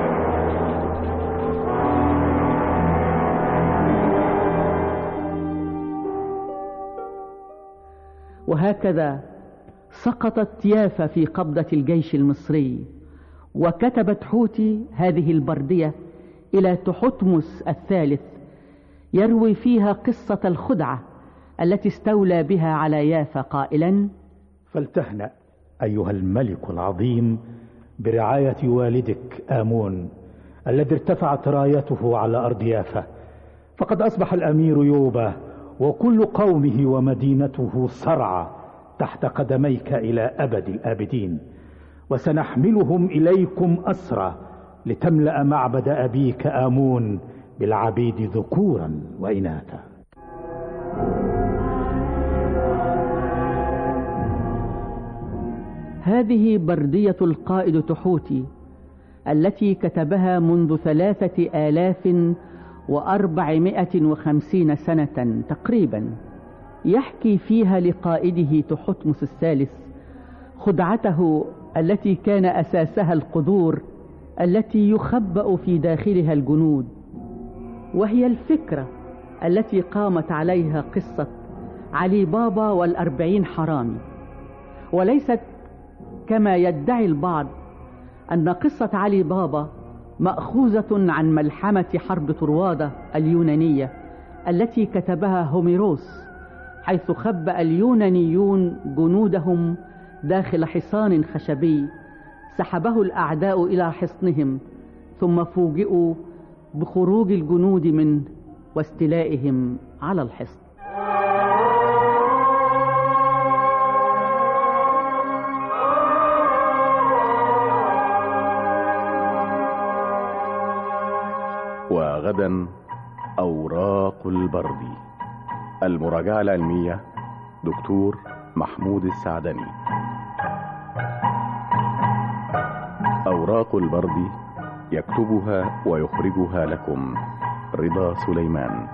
وهكذا سقطت يافا في قبضة الجيش المصري وكتبت حوتي هذه البردية إلى تحتمس الثالث يروي فيها قصة الخدعة التي استولى بها على يافا قائلا فلتهنأ أيها الملك العظيم برعاية والدك آمون الذي ارتفعت رايته على أرض يافا فقد أصبح الأمير يوبا وكل قومه ومدينته صرعى تحت قدميك إلى أبد الآبدين وسنحملهم إليكم أسرى لتملأ معبد أبيك آمون بالعبيد ذكورا وإناثا هذه بردية القائد تحوتي التي كتبها منذ ثلاثة آلاف وأربعمائة وخمسين سنة تقريبا يحكي فيها لقائده تحتمس الثالث خدعته التي كان أساسها القدور التي يخبأ في داخلها الجنود وهي الفكرة التي قامت عليها قصة علي بابا والأربعين حرامي وليست كما يدعي البعض أن قصة علي بابا مأخوذة عن ملحمة حرب طروادة اليونانية التي كتبها هوميروس حيث خبأ اليونانيون جنودهم داخل حصان خشبي سحبه الأعداء إلى حصنهم ثم فوجئوا بخروج الجنود منه واستيلائهم على الحصن وغدا أوراق البرد المراجعة العلمية دكتور محمود السعدني أوراق البرد يكتبها ويخرجها لكم رضا سليمان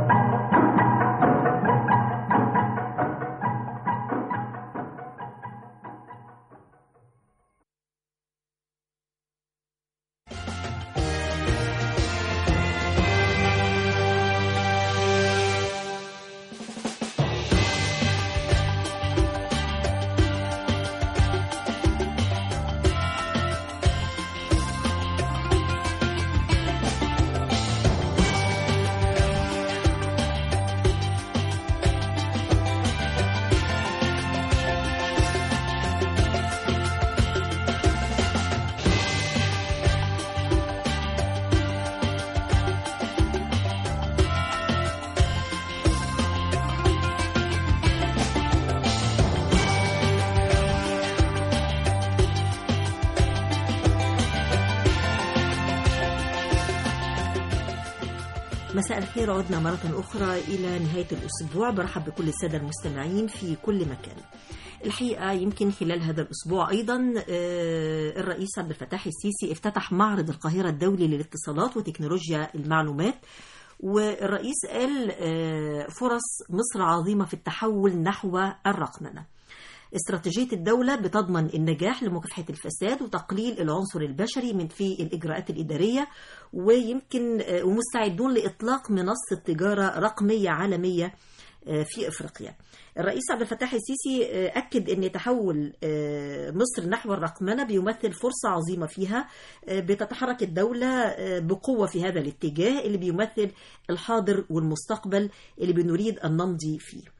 مساء الخير عدنا مرة أخرى إلى نهاية الأسبوع برحب بكل السادة المستمعين في كل مكان الحقيقة يمكن خلال هذا الأسبوع أيضا آه، الرئيس عبد الفتاح السيسي افتتح معرض القاهرة الدولي للاتصالات وتكنولوجيا المعلومات والرئيس قال آه، فرص مصر عظيمة في التحول نحو الرقمنة استراتيجية الدولة بتضمن النجاح لمكافحة الفساد وتقليل العنصر البشري من في الإجراءات الإدارية ويمكن آه، ومستعدون لإطلاق منصة تجارة رقمية عالمية آه، في افريقيا. الرئيس عبد الفتاح السيسي آه، اكد ان تحول آه، مصر نحو الرقمنه بيمثل فرصه عظيمه فيها آه، بتتحرك الدوله آه، بقوه في هذا الاتجاه اللي بيمثل الحاضر والمستقبل اللي بنريد ان نمضي فيه.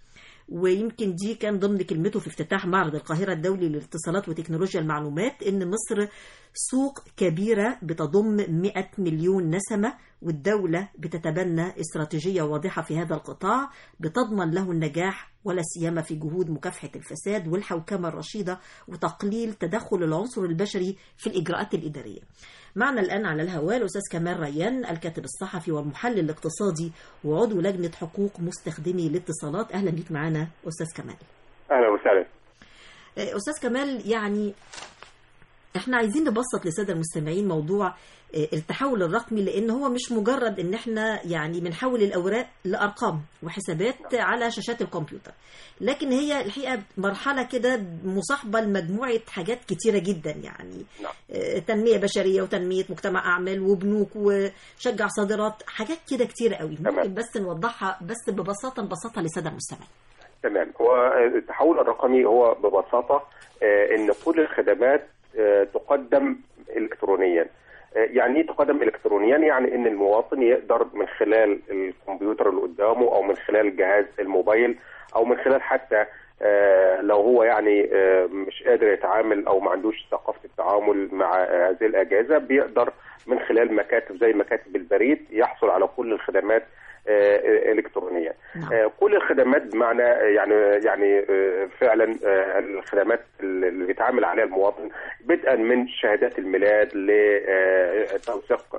ويمكن دي كان ضمن كلمته في افتتاح معرض القاهرة الدولي للاتصالات وتكنولوجيا المعلومات إن مصر سوق كبيرة بتضم 100 مليون نسمة والدولة بتتبنى استراتيجية واضحة في هذا القطاع بتضمن له النجاح ولا سيما في جهود مكافحة الفساد والحوكمة الرشيدة وتقليل تدخل العنصر البشري في الإجراءات الإدارية معنا الآن على الهواء الأستاذ كمال ريان الكاتب الصحفي والمحلل الاقتصادي وعضو لجنة حقوق مستخدمي الاتصالات أهلا بيك معنا أستاذ كمال اهلا وسهلا آه، أستاذ كمال يعني احنا عايزين نبسط للساده المستمعين موضوع آه، التحول الرقمي لان هو مش مجرد ان احنا يعني بنحول الاوراق لارقام وحسابات على شاشات الكمبيوتر لكن هي الحقيقه مرحله كده مصاحبه لمجموعه حاجات كتيره جدا يعني آه، تنميه بشريه وتنميه مجتمع اعمال وبنوك وشجع صادرات حاجات كده كتيره قوي ممكن بس نوضحها بس ببساطه نبسطها للساده المستمعين تمام هو التحول الرقمي هو ببساطه آه، ان كل الخدمات آه، تقدم الكترونيا آه، يعني ايه تقدم الكترونيا يعني ان المواطن يقدر من خلال الكمبيوتر اللي قدامه او من خلال جهاز الموبايل او من خلال حتى آه، لو هو يعني آه، مش قادر يتعامل او ما عندوش ثقافه التعامل مع آه، هذه الاجهزه بيقدر من خلال مكاتب زي مكاتب البريد يحصل على كل الخدمات آه، الكترونيا آه، كل الخدمات بمعنى آه، يعني يعني آه، فعلا آه، الخدمات اللي بيتعامل عليها المواطن بدءا من شهادات الميلاد لتوثيق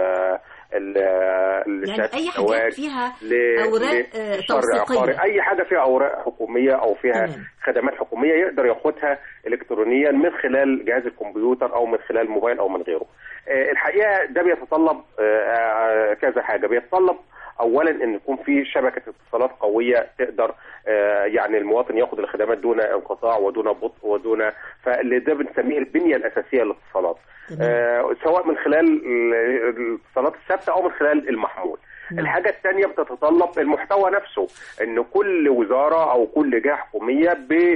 يعني اي حاجات فيها اوراق آه، شر عقاري توثيقيه اي حاجه فيها اوراق حكوميه او فيها تمام. خدمات حكوميه يقدر ياخدها الكترونيا من خلال جهاز الكمبيوتر او من خلال الموبايل او من غيره آه، الحقيقه ده بيتطلب آه، آه، كذا حاجه بيتطلب اولا ان يكون في شبكه اتصالات قويه تقدر آه، يعني المواطن ياخد الخدمات دون انقطاع ودون بطء ودون فاللي ده بنسميه البنيه الاساسيه للاتصالات آه، سواء من خلال ال- الاتصالات الثابته او من خلال المحمول الحاجة الثانية بتتطلب المحتوى نفسه ان كل وزارة او كل جهة حكومية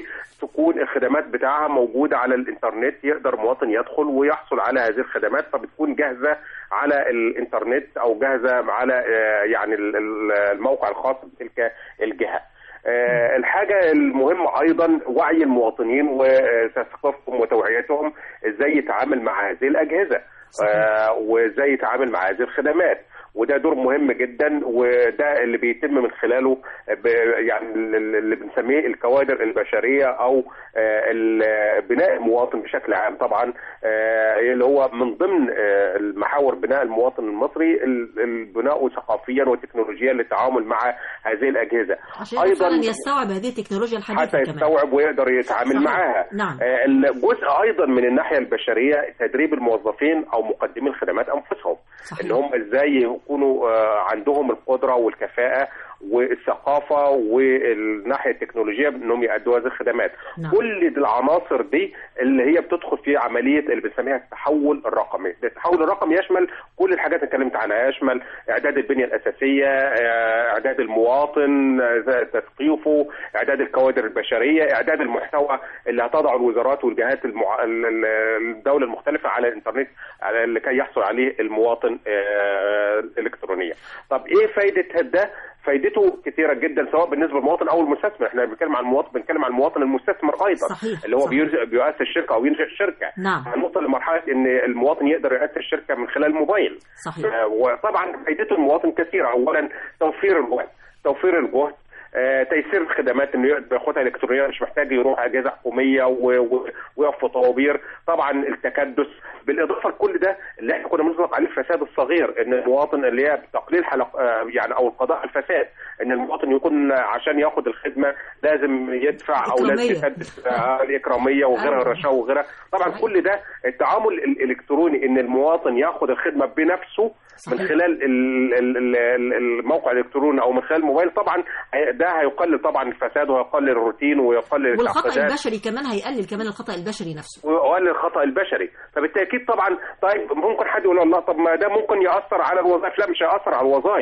بتكون الخدمات بتاعها موجودة على الانترنت يقدر مواطن يدخل ويحصل على هذه الخدمات فبتكون جاهزة على الانترنت او جاهزة على آه، يعني ال- ال- الموقع الخاص بتلك الجهة آه، الحاجة المهمة أيضا وعي المواطنين وثقافتهم وتوعيتهم إزاي يتعامل مع هذه الأجهزة آه، وإزاي يتعامل مع هذه الخدمات وده دور مهم جدا وده اللي بيتم من خلاله ب- يعني ال- اللي بنسميه الكوادر البشريه او آه، ال- بناء المواطن بشكل عام طبعا آه، اللي هو من ضمن آه، المحاور بناء المواطن المصري ال- البناء ثقافيا وتكنولوجيا للتعامل مع هذه الاجهزه عشان فعلا يستوعب هذه التكنولوجيا الحديثه حتى كمان يستوعب ويقدر يتعامل صحيح. معاها نعم. آه، الجزء ايضا من الناحيه البشريه تدريب الموظفين او مقدمي الخدمات انفسهم صحيح. ان هم ازاي يكونوا آه، عندهم القدره والكفاءه والثقافه والناحيه التكنولوجيه انهم يأدوا هذه الخدمات نعم. كل دي العناصر دي اللي هي بتدخل في عمليه اللي بنسميها التحول الرقمي التحول الرقمي يشمل كل الحاجات اللي اتكلمت عنها يشمل اعداد البنيه الاساسيه آه، اعداد المواطن آه، تثقيفه اعداد الكوادر البشريه اعداد المحتوى اللي هتضعه الوزارات والجهات المع... ال- ال- الدوله المختلفه على الانترنت على لكي يحصل عليه المواطن آه، الكترونيا طب ايه فايده ده فايدته كثيره جدا سواء بالنسبه للمواطن او المستثمر احنا بنتكلم عن المواطن بنتكلم عن المواطن المستثمر ايضا صحيح، اللي هو صحيح. بيرز- بيؤسس شركه او ينشئ شركه نعم. هنوصل لمرحله ان المواطن يقدر يؤسس شركه من خلال الموبايل صحيح. آه، وطبعا فائدته المواطن كثيره اولا توفير الوقت توفير الجهد آه، تيسير الخدمات انه يقدر ياخدها الكترونيا مش محتاج يروح اجهزه حكوميه و- و- ويقف في طوابير طبعا التكدس بالاضافه لكل ده اللي احنا كنا بنطلق عليه الفساد الصغير ان المواطن اللي هي تقليل حلق آه، يعني او القضاء على الفساد ان المواطن يكون عشان ياخد الخدمه لازم يدفع او لازم إكرامية. يسدد آه، الاكراميه وغيرها الرشاوى وغيرها طبعا كل ده التعامل الالكتروني ان المواطن ياخد الخدمه بنفسه من صحيح. خلال ال- ال- ال- ال- الموقع الالكتروني او من خلال الموبايل طبعا هي- ده هيقلل طبعا الفساد ويقلل الروتين ويقلل والخطا التعقيدات البشري كمان هيقلل كمان الخطا البشري نفسه ويقلل الخطا البشري فبالتاكيد طبعا طيب ممكن حد يقول الله طب ما ده ممكن ياثر على الوظائف لا مش هياثر على الوظائف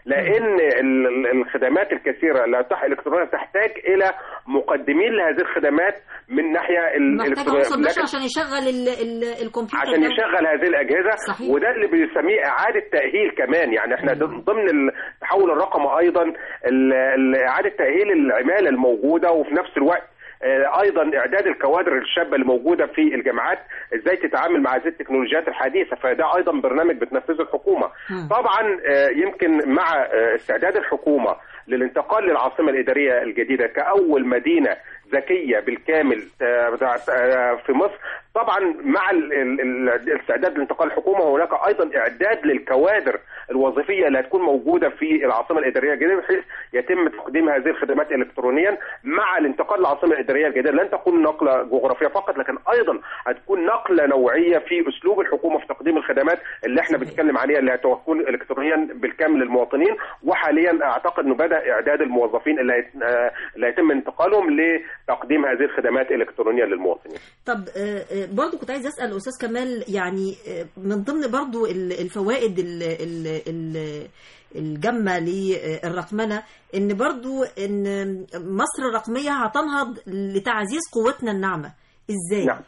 لان ال- ال- الخدمات الكثيره اللي تح الكترونيه تحتاج الى مقدمين لهذه الخدمات من ناحيه ال- محتاج الإلكترونية. عنصر بشري لكن- عشان يشغل ال ال الكمبيوتر عشان ده. يشغل هذه الاجهزه صحيح. وده اللي بنسميه اعاده تاهيل كمان يعني احنا ضمن ضمن التحول الرقمي ايضا ال- ال- اعاده تاهيل العماله الموجوده وفي نفس الوقت آه، ايضا اعداد الكوادر الشابه اللي موجوده في الجامعات ازاي تتعامل مع هذه التكنولوجيات الحديثه فده ايضا برنامج بتنفذه الحكومه طبعا آه، يمكن مع آه، استعداد الحكومه للانتقال للعاصمه الاداريه الجديده كاول مدينه ذكيه بالكامل آه، آه، في مصر طبعا مع ال- ال- ال- الاستعداد لانتقال الحكومه هناك ايضا اعداد للكوادر الوظيفيه اللي هتكون موجوده في العاصمه الاداريه الجديده بحيث يتم تقديم هذه الخدمات الكترونيا مع الانتقال للعاصمه الاداريه الجديده لن تكون نقله جغرافيه فقط لكن ايضا هتكون نقله نوعيه في اسلوب الحكومه في تقديم الخدمات اللي احنا بنتكلم عليها اللي هتكون الكترونيا بالكامل للمواطنين وحاليا اعتقد انه بدا اعداد الموظفين اللي هيت- آه، اللي هيتم انتقالهم لتقديم هذه الخدمات الالكترونيه للمواطنين. طب آه، آه، برضو كنت عايز اسال استاذ كمال يعني آه، من ضمن برضو ال- الفوائد ال- ال- ال- الجامه للرقمنه ان برضو ان مصر الرقميه هتنهض لتعزيز قوتنا الناعمه ازاي نعم.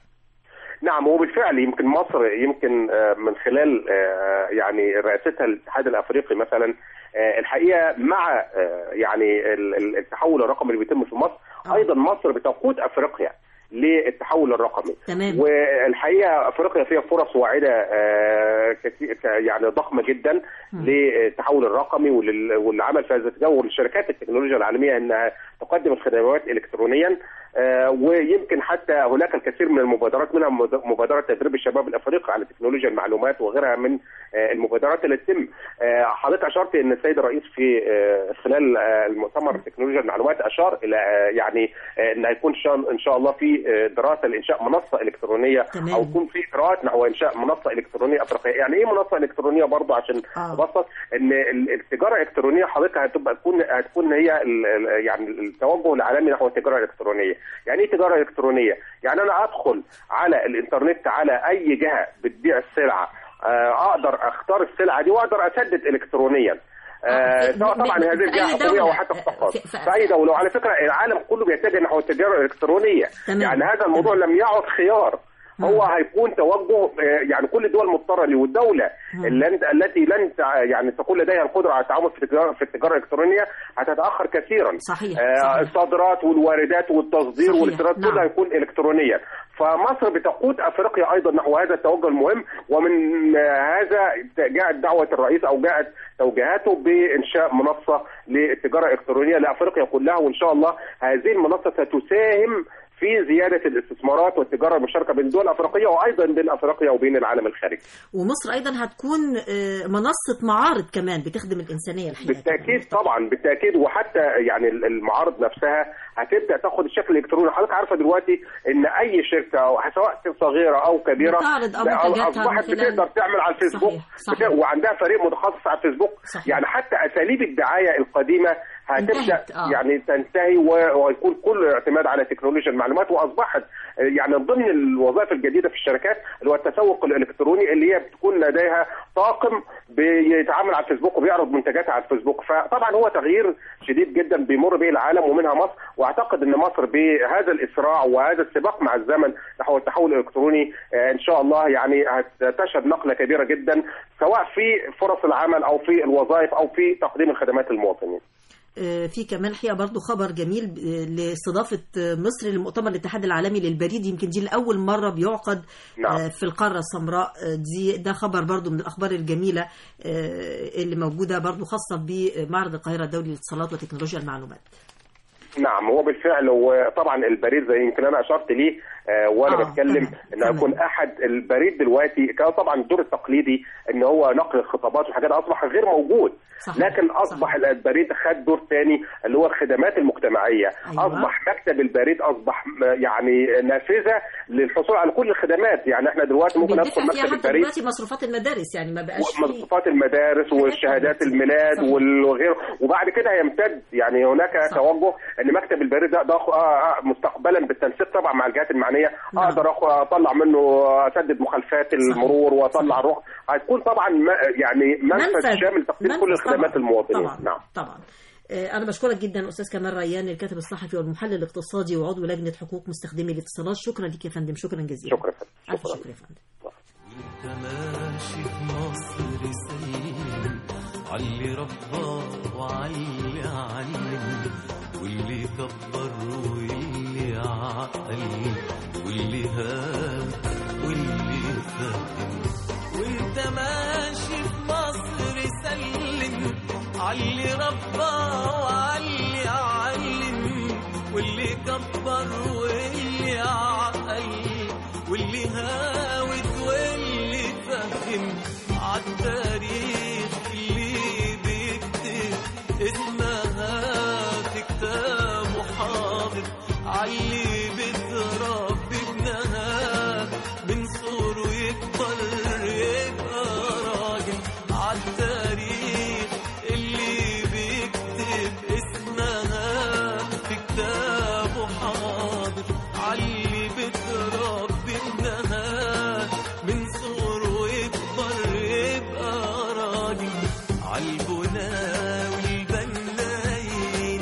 نعم وبالفعل يمكن مصر يمكن آه، من خلال آه، يعني رئاستها للاتحاد الافريقي مثلا آه، الحقيقه مع آه، يعني ال- ال- التحول الرقمي اللي بيتم في مصر ايضا مصر بتقود افريقيا للتحول الرقمي تمام. والحقيقه افريقيا فيها فرص واعده آه، كتير ك- يعني ضخمه جدا للتحول الرقمي ولل- والعمل في هذا الاتجاه ولشركات التكنولوجيا العالميه انها تقدم الخدمات الكترونيا آه، ويمكن حتى هناك الكثير من المبادرات منها مد- مبادره تدريب الشباب الافريقي على تكنولوجيا المعلومات وغيرها من آه، المبادرات اللي تتم آه، حضرتك اشرت ان السيد الرئيس في آه، خلال آه، المؤتمر تكنولوجيا المعلومات اشار الى آه، يعني آه، ان هيكون شان- ان شاء الله في آه، دراسه لانشاء منصه الكترونيه تمام. او يكون في اجراءات نحو انشاء منصه الكترونيه افريقيه يعني ايه منصه الكترونيه برضه عشان آه. ابسط ان ال- التجاره الالكترونيه حضرتك هتبقى تكون هتكون هي ال- ال- يعني التوجه العالمي نحو التجاره الالكترونيه يعني ايه تجاره الكترونيه يعني انا ادخل على الانترنت على اي جهه بتبيع السلعه آه، اقدر اختار السلعه دي واقدر اسدد الكترونيا آه، في- سواء ب- طبعا ب- هذه في الجهه أي حكوميه دولة؟ او حتى قطاعات في- في- في اي دوله وعلى فكره العالم كله بيتجه نحو التجاره الالكترونيه تمام. يعني هذا الموضوع لم يعد خيار هو هيكون توجه آه، يعني كل الدول مضطره ليه والدوله اللي انت- التي لن تع- يعني تكون لديها القدره على التعامل في التجاره في التجاره الالكترونيه هتتاخر كثيرا صحيح، آه، صحيح. الصادرات والواردات والتصدير صحيح، والاستيراد نعم. كله هيكون الكترونيا فمصر بتقود افريقيا ايضا نحو هذا التوجه المهم ومن آه، هذا جاءت دعوه الرئيس او جاءت توجيهاته بانشاء منصه للتجاره الالكترونيه لافريقيا كلها وان شاء الله هذه المنصه ستساهم في زياده الاستثمارات والتجاره المشتركه بين الدول الافريقيه وايضا بين افريقيا وبين العالم الخارجي. ومصر ايضا هتكون آه، منصه معارض كمان بتخدم الانسانيه الحقيقه بالتاكيد طبعا بالتاكيد وحتى يعني المعارض نفسها هتبدا تاخد الشكل الالكتروني حضرتك عارفه دلوقتي ان اي شركه أو سواء صغيره او كبيره بتعرض أو لا، منتجاتها اصبحت من خلال- بتقدر تعمل على الفيسبوك صحيح، صحيح. بت- وعندها فريق متخصص على الفيسبوك صحيح. يعني حتى اساليب الدعايه القديمه هتبدا انتهت، آه. يعني تنتهي و- ويكون كل اعتماد على تكنولوجيا المعلومات واصبحت آه، يعني من ضمن الوظائف الجديده في الشركات اللي هو التسوق الالكتروني اللي هي بتكون لديها طاقم بيتعامل على الفيسبوك وبيعرض منتجاتها على الفيسبوك فطبعا هو تغيير شديد جدا بيمر به العالم ومنها مصر واعتقد ان مصر بهذا الاسراع وهذا السباق مع الزمن نحو التحول الالكتروني آه، ان شاء الله يعني هتشهد نقله كبيره جدا سواء في فرص العمل او في الوظائف او في تقديم الخدمات للمواطنين. آه، في كمان الحقيقه برضو خبر جميل آه، لاستضافه آه، مصر لمؤتمر الاتحاد العالمي للبريد يمكن دي لاول مره بيعقد نعم. آه، في القاره السمراء آه، دي ده خبر برضو من الاخبار الجميله آه، اللي موجوده برضو خاصه بمعرض القاهره الدولي للاتصالات وتكنولوجيا المعلومات نعم هو بالفعل وطبعا البريد زي يمكن انا اشرت ليه آه وانا آه، آه بتكلم ان يكون احد البريد دلوقتي كان طبعا الدور التقليدي ان هو نقل الخطابات والحاجات دي اصبح غير موجود صحيح. لكن اصبح البريد خد دور ثاني اللي هو الخدمات المجتمعيه أيوة. اصبح مكتب البريد اصبح م- يعني نافذه للحصول على كل الخدمات يعني احنا دلوقتي ممكن ادخل بيدفع فيها مكتب حتى البريد دلوقتي مصروفات المدارس يعني ما بقاش في مصروفات المدارس والشهادات الميلاد وال- وغيره وبعد كده هيمتد يعني هناك توجه ان مكتب البريد ده ده آه، آه، مستقبلا بالتنسيق طبعا مع الجهات المعنيه الفلانيه اقدر أخ- اطلع منه اسدد مخالفات المرور واطلع الروح هتكون طبعا ما- يعني منفذ منفذ. شامل لتقديم منفذ كل الخدمات طبعاً. المواطنين طبعا نعم طبعا آه، أنا بشكرك جدا أستاذ كمال ريان الكاتب الصحفي والمحلل الاقتصادي وعضو لجنة حقوق مستخدمي الاتصالات شكرا لك يا فندم شكرا جزيلا شكرا ألف شكر يا فندم انت ماشي في مصر سليم علي رباه وعلي علم واللي كبر واللي عقل واللي هاب واللي فهم وانت ماشي في مصر سلم علي رباه وعلي علم واللي كبر واللي عقل واللي هاوت واللي فهم عالتاريخ اللي بيكتب اسمها في كتابه حاضر علي بتربي ابنها من صغره يكبر يبقى راجل عالتاريخ اللي بيكتب اسمها في كتابه حاضر علي بتربي ابنها من صغره يكبر يبقى راجل عالبنا والبنايين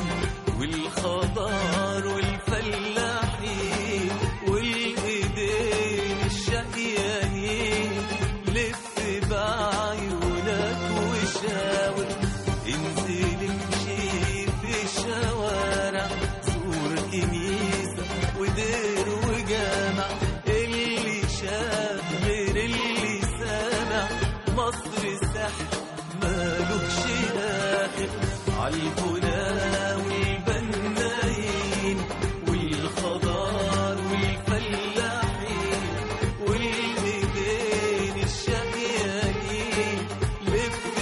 والخضار والفلاحين والايدين الشقيانين لف بعيونك وشاور انزل امشي في الشوارع زور كنيسة ودير وجامع اللي شاف غير اللي سامع مصر سحر مالوش آخر عالبنا والبنايين والخضار والفلاحين والايدين الشقيانين لف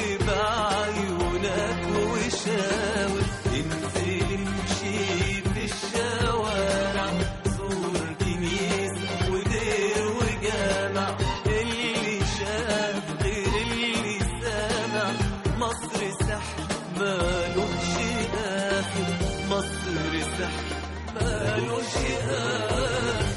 بعيونك وشاور انزل امشي في الشوارع زور كنيسة ودير وجامع اللي شاف غير اللي سامع مصر سحر مالوش آخر مصر سحر مالوش آخر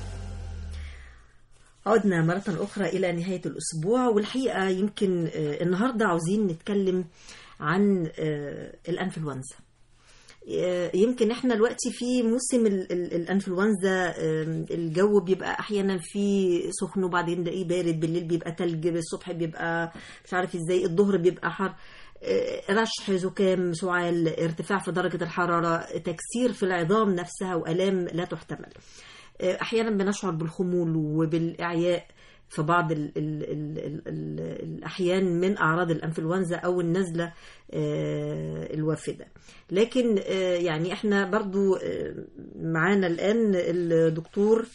عدنا مرة أخرى إلى نهاية الأسبوع والحقيقة يمكن آه، النهاردة عاوزين نتكلم عن آه، الأنفلونزا آه، يمكن احنا دلوقتي في موسم ال- ال- الانفلونزا آم، الجو بيبقى احيانا فيه سخن وبعدين نلاقيه بارد بالليل بيبقى تلج الصبح بيبقى مش عارف ازاي الظهر بيبقى حر آه، رشح زكام سعال ارتفاع في درجة الحرارة تكسير في العظام نفسها وآلام لا تحتمل آه، احيانا بنشعر بالخمول وبالاعياء في بعض ال ال ال ال ال الاحيان من اعراض الانفلونزا او النزله آه، الوافده لكن آه، يعني احنا برضو آه، معانا الان الدكتور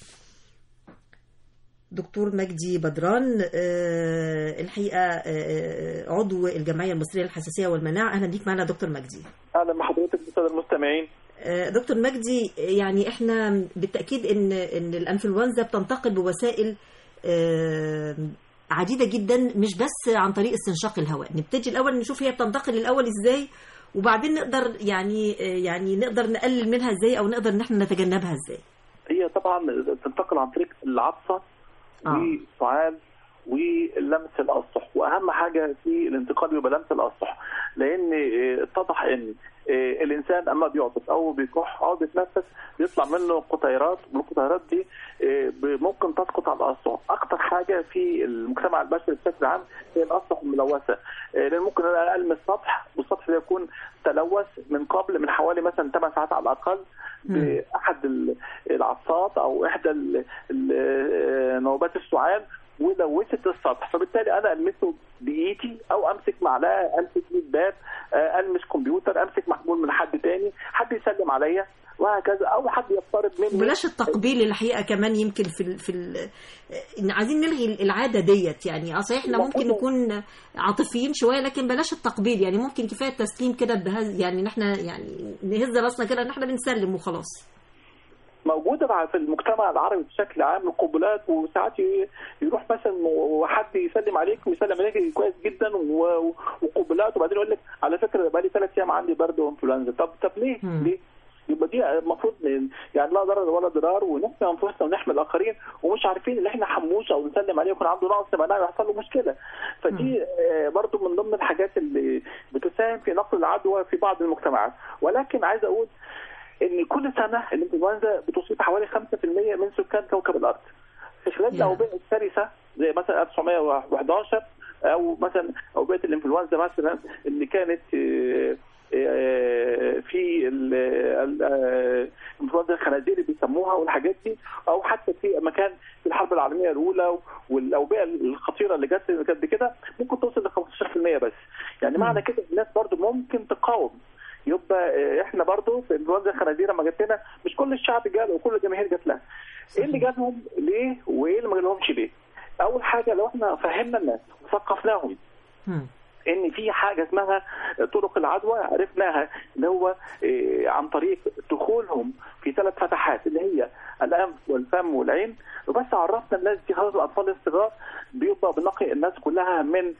دكتور مجدي بدران آه، الحقيقه آه، عضو الجمعيه المصريه للحساسيه والمناعه اهلا بيك معنا دكتور مجدي اهلا بحضرتك بالساده المستمعين آه، دكتور مجدي يعني احنا بالتاكيد ان ان الانفلونزا بتنتقل بوسائل آه، عديده جدا مش بس عن طريق استنشاق الهواء نبتدي الاول نشوف هي بتنتقل الاول ازاي وبعدين نقدر يعني آه، يعني نقدر نقلل منها ازاي او نقدر ان احنا نتجنبها ازاي هي طبعا تنتقل عن طريق العطسه والسعال واللمس الاسطح واهم حاجه في الانتقال بيبقى لمس الاسطح لان آه، اتضح ان آه، الانسان اما بيعطس او بيكح او بيتنفس بيطلع منه قطيرات والقطيرات دي آه، ب- ممكن تسقط على الاسطح اكتر حاجه في المجتمع البشري بشكل عام هي الاسطح الملوثه آه، لان ممكن انا المس سطح والسطح ده يكون تلوث من قبل من حوالي مثلا 8 ساعات على الاقل باحد ال- العصات او احدى ال- ال- آه، نوبات السعال ولوثت السطح فبالتالي انا المسه بايدي او امسك معلقه امسك ايد باب آه، المس كمبيوتر امسك محمول من حد تاني حد يسلم عليا وهكذا او حد يفترض مني بلاش التقبيل الحقيقه كمان يمكن في ال في ال إن عايزين نلغي العاده ديت يعني اه صحيح احنا ممكن نكون عاطفيين شويه لكن بلاش التقبيل يعني ممكن كفايه التسليم كده بهز يعني ان احنا يعني نهز راسنا كده ان احنا بنسلم وخلاص موجوده مع- في المجتمع العربي بشكل عام القبلات وساعات ي- يروح مثلا وحد يسلم عليك ويسلم عليك كويس جدا و- وقبلات وبعدين يقول لك على فكره بقى لي ثلاث ايام عندي برد وانفلونزا طب طب ليه؟ ليه؟ يبقى دي المفروض ن- يعني لا ضرر ولا ضرار ونحمي انفسنا ونحمي الاخرين ومش عارفين اللي احنا حموش او نسلم عليه يكون عنده نقص مناعي ويحصل له مشكله فدي آه، برضو من ضمن الحاجات اللي بتساهم في نقل العدوى في بعض المجتمعات ولكن عايز اقول ان كل سنه الانفلونزا بتصيب حوالي 5% من سكان كوكب الارض في خلال الاوبئه الشرسه زي مثلا 1911 او مثلا اوبئه الانفلونزا مثلا اللي كانت آه، آه، في ال- ال- آه، انفلونزا الخنازير اللي بيسموها والحاجات دي او حتى في مكان في الحرب العالميه الاولى والاوبئه الخطيره اللي جت اللي قبل كده ممكن توصل ل 15% بس يعني معنى كده الناس برضو ممكن تقاوم يبقى آه، احنا برضو في انفلونزا الخنازير لما جت لنا مش كل الشعب جاله وكل الجماهير جات لها ايه اللي جالهم ليه وايه اللي ما جالهمش ليه اول حاجه لو احنا فهمنا الناس وثقفناهم ان في حاجه اسمها طرق العدوى عرفناها اللي هو إيه، عن طريق دخولهم في ثلاث فتحات اللي هي الانف والفم والعين وبس عرفنا الناس دي خلاص الاطفال الصغار بيبقى بنقي الناس كلها من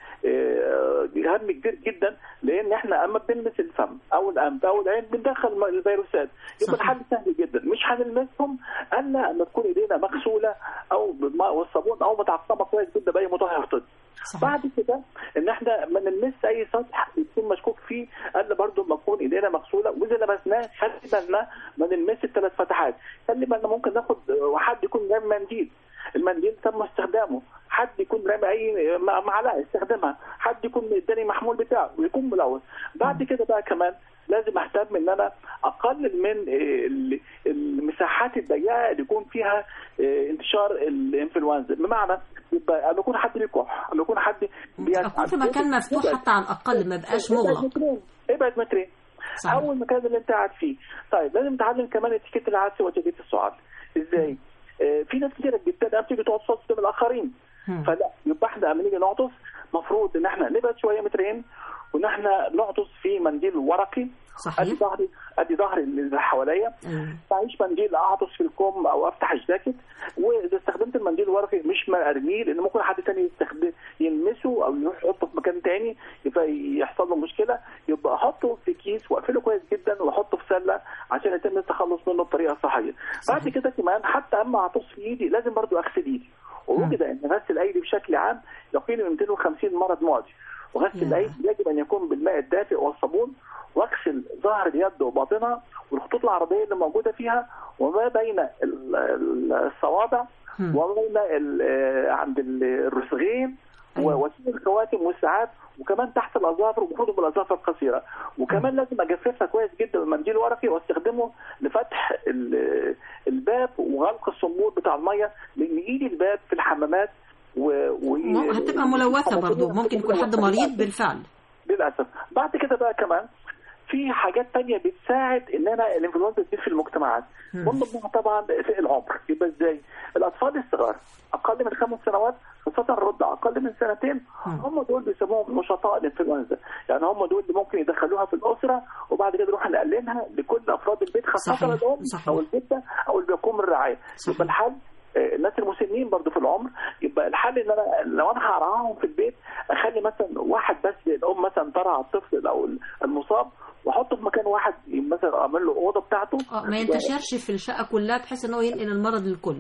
إيه، هم كبير جدا لان احنا اما بنلمس الفم او الانف او العين بندخل الفيروسات يبقى الحل سهل جدا مش هنلمسهم الا اما تكون ايدينا مغسوله او بالماء والصابون او متعقمه كويس جدا باي مطهر طبي بعد كده ان احنا ما نلمس اي سطح يكون مشكوك فيه الا برضه ما تكون ايدينا مغسوله واذا لمسناه خلي بالنا ما نلمس الثلاث فتحات خلي بالنا ممكن ناخد وحد يكون رامي منديل المنديل تم استخدامه حد يكون رامي اي م- معلقه استخدمها حد يكون اداني محمول بتاعه ويكون ملوث بعد كده بقى كمان لازم اهتم ان انا اقلل من آه، ال- المساحات الضيقه اللي يكون فيها آه، انتشار الانفلونزا بمعنى يبقى لما يكون حد بيكح لما يكون حد اكون في مكان مفتوح حتى على الاقل ما بقاش ابعد مغلق مترين ابعد مترين اول مكان اللي انت قاعد فيه طيب لازم نتعلم كمان اتيكيت العدس واتيكيت السعال ازاي آه في ناس كتير جدا قبل تيجي تقعد صوت قدام الاخرين فلا يبقى احنا لما نيجي نعطس مفروض ان احنا نبعد شويه مترين وان احنا نعطس في منديل ورقي صحيح. ادي ظهري ادي ظهري اللي حواليا معيش منديل اعطس في الكم او افتح الجاكيت واذا استخدمت المنديل الورقي مش ما ارميه لان ممكن حد تاني يستخدم يلمسه او يروح يحطه في مكان تاني يبقى يحصل له مشكله يبقى احطه في كيس واقفله كويس جدا واحطه في سله عشان يتم التخلص منه بطريقه صحيحه بعد كده كمان حتى اما اعطس في ايدي لازم برضو اغسل ايدي ووجد ان غسل الايدي بشكل عام يقيل من 250 مرض معدي وغسل الايدي يجب ان يكون بالماء الدافئ والصابون واغسل ظهر اليد وباطنها والخطوط العرضيه اللي موجوده فيها وما بين ال- ال- الصوابع وما بين ال- آه، عند ال- الرسغين ووسيل الخواتم والساعات وكمان تحت الاظافر ومفروض بالاظافر القصيره وكمان لازم اجففها كويس جدا بمنديل ورقي واستخدمه لفتح ال- الباب وغلق الصنبور بتاع الميه لان ايدي الباب في الحمامات و... و... م- هتبقى ملوثه برضو ممكن يكون حد مريض بالفعل للاسف بعد كده بقى كمان في حاجات تانية بتساعد ان انا الانفلونزا تزيد في المجتمعات من ضمنها طبعا في العمر يبقى ازاي الاطفال الصغار اقل من خمس سنوات خاصة الرضع اقل من سنتين هم دول بيسموهم نشطاء الانفلونزا يعني هم دول اللي ممكن يدخلوها في الاسره وبعد كده نروح نقللها لكل افراد البيت خاصة صحيح. الام صحيح. او الجده او اللي بيقوم بالرعايه يبقى الحل آه، الناس المسنين برضو في العمر يبقى الحل ان انا لو انا هرعاهم في البيت اخلي مثلا واحد بس الام مثلا ترعى الطفل او المصاب واحطه في مكان واحد مثلا اعمل له اوضه بتاعته اه ما ينتشرش في الشقه كلها بحيث ان هو ينقل المرض للكل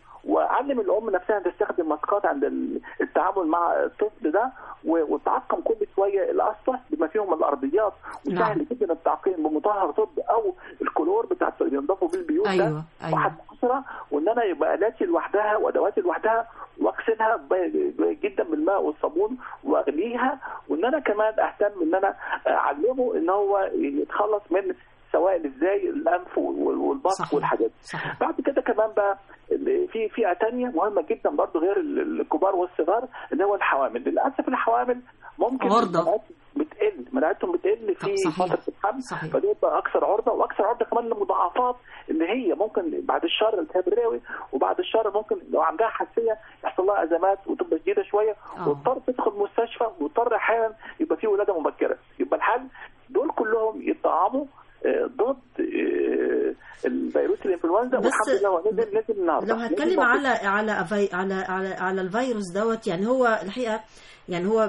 واعلم الام نفسها تستخدم ماسكات عند ال- التعامل مع الطفل ده و- وتعقم كل شويه الاسطح بما فيهم الارضيات وسهل جدا التعقيم بمطهر طب او الكلور بتاع اللي بينضفوا بيه البيوت أيوة، ده أيوة. واحد اسره وان انا يبقى الاتي لوحدها وادواتي لوحدها واغسلها ب- ب- جدا بالماء والصابون واغليها وان انا كمان اهتم ان انا اعلمه ان هو يتخلص من سوائل ازاي الانف وال- والبطن والحاجات دي. بعد كده كمان بقى ال- في فئه تانية مهمه جدا برضو غير ال- الكبار والصغار اللي هو الحوامل للاسف الحوامل ممكن عرضة. مناعتهم بتقل مناعتهم بتقل في صحيح. فتره الحمل فده يبقى اكثر عرضه واكثر عرضه كمان للمضاعفات اللي هي ممكن بعد الشر الالتهاب الرئوي وبعد الشر ممكن لو عندها حساسيه يحصل لها ازمات وتبقى شديده شويه واضطر تدخل مستشفى واضطر احيانا يبقى في ولاده مبكره يبقى الحل دول كلهم يطعموا آه، ضد آه، الفيروس الانفلونزا بس والحمد لله هو نزل نزل النهارده لو نزل هتكلم موجود. على على في على على على الفيروس دوت يعني هو الحقيقه يعني هو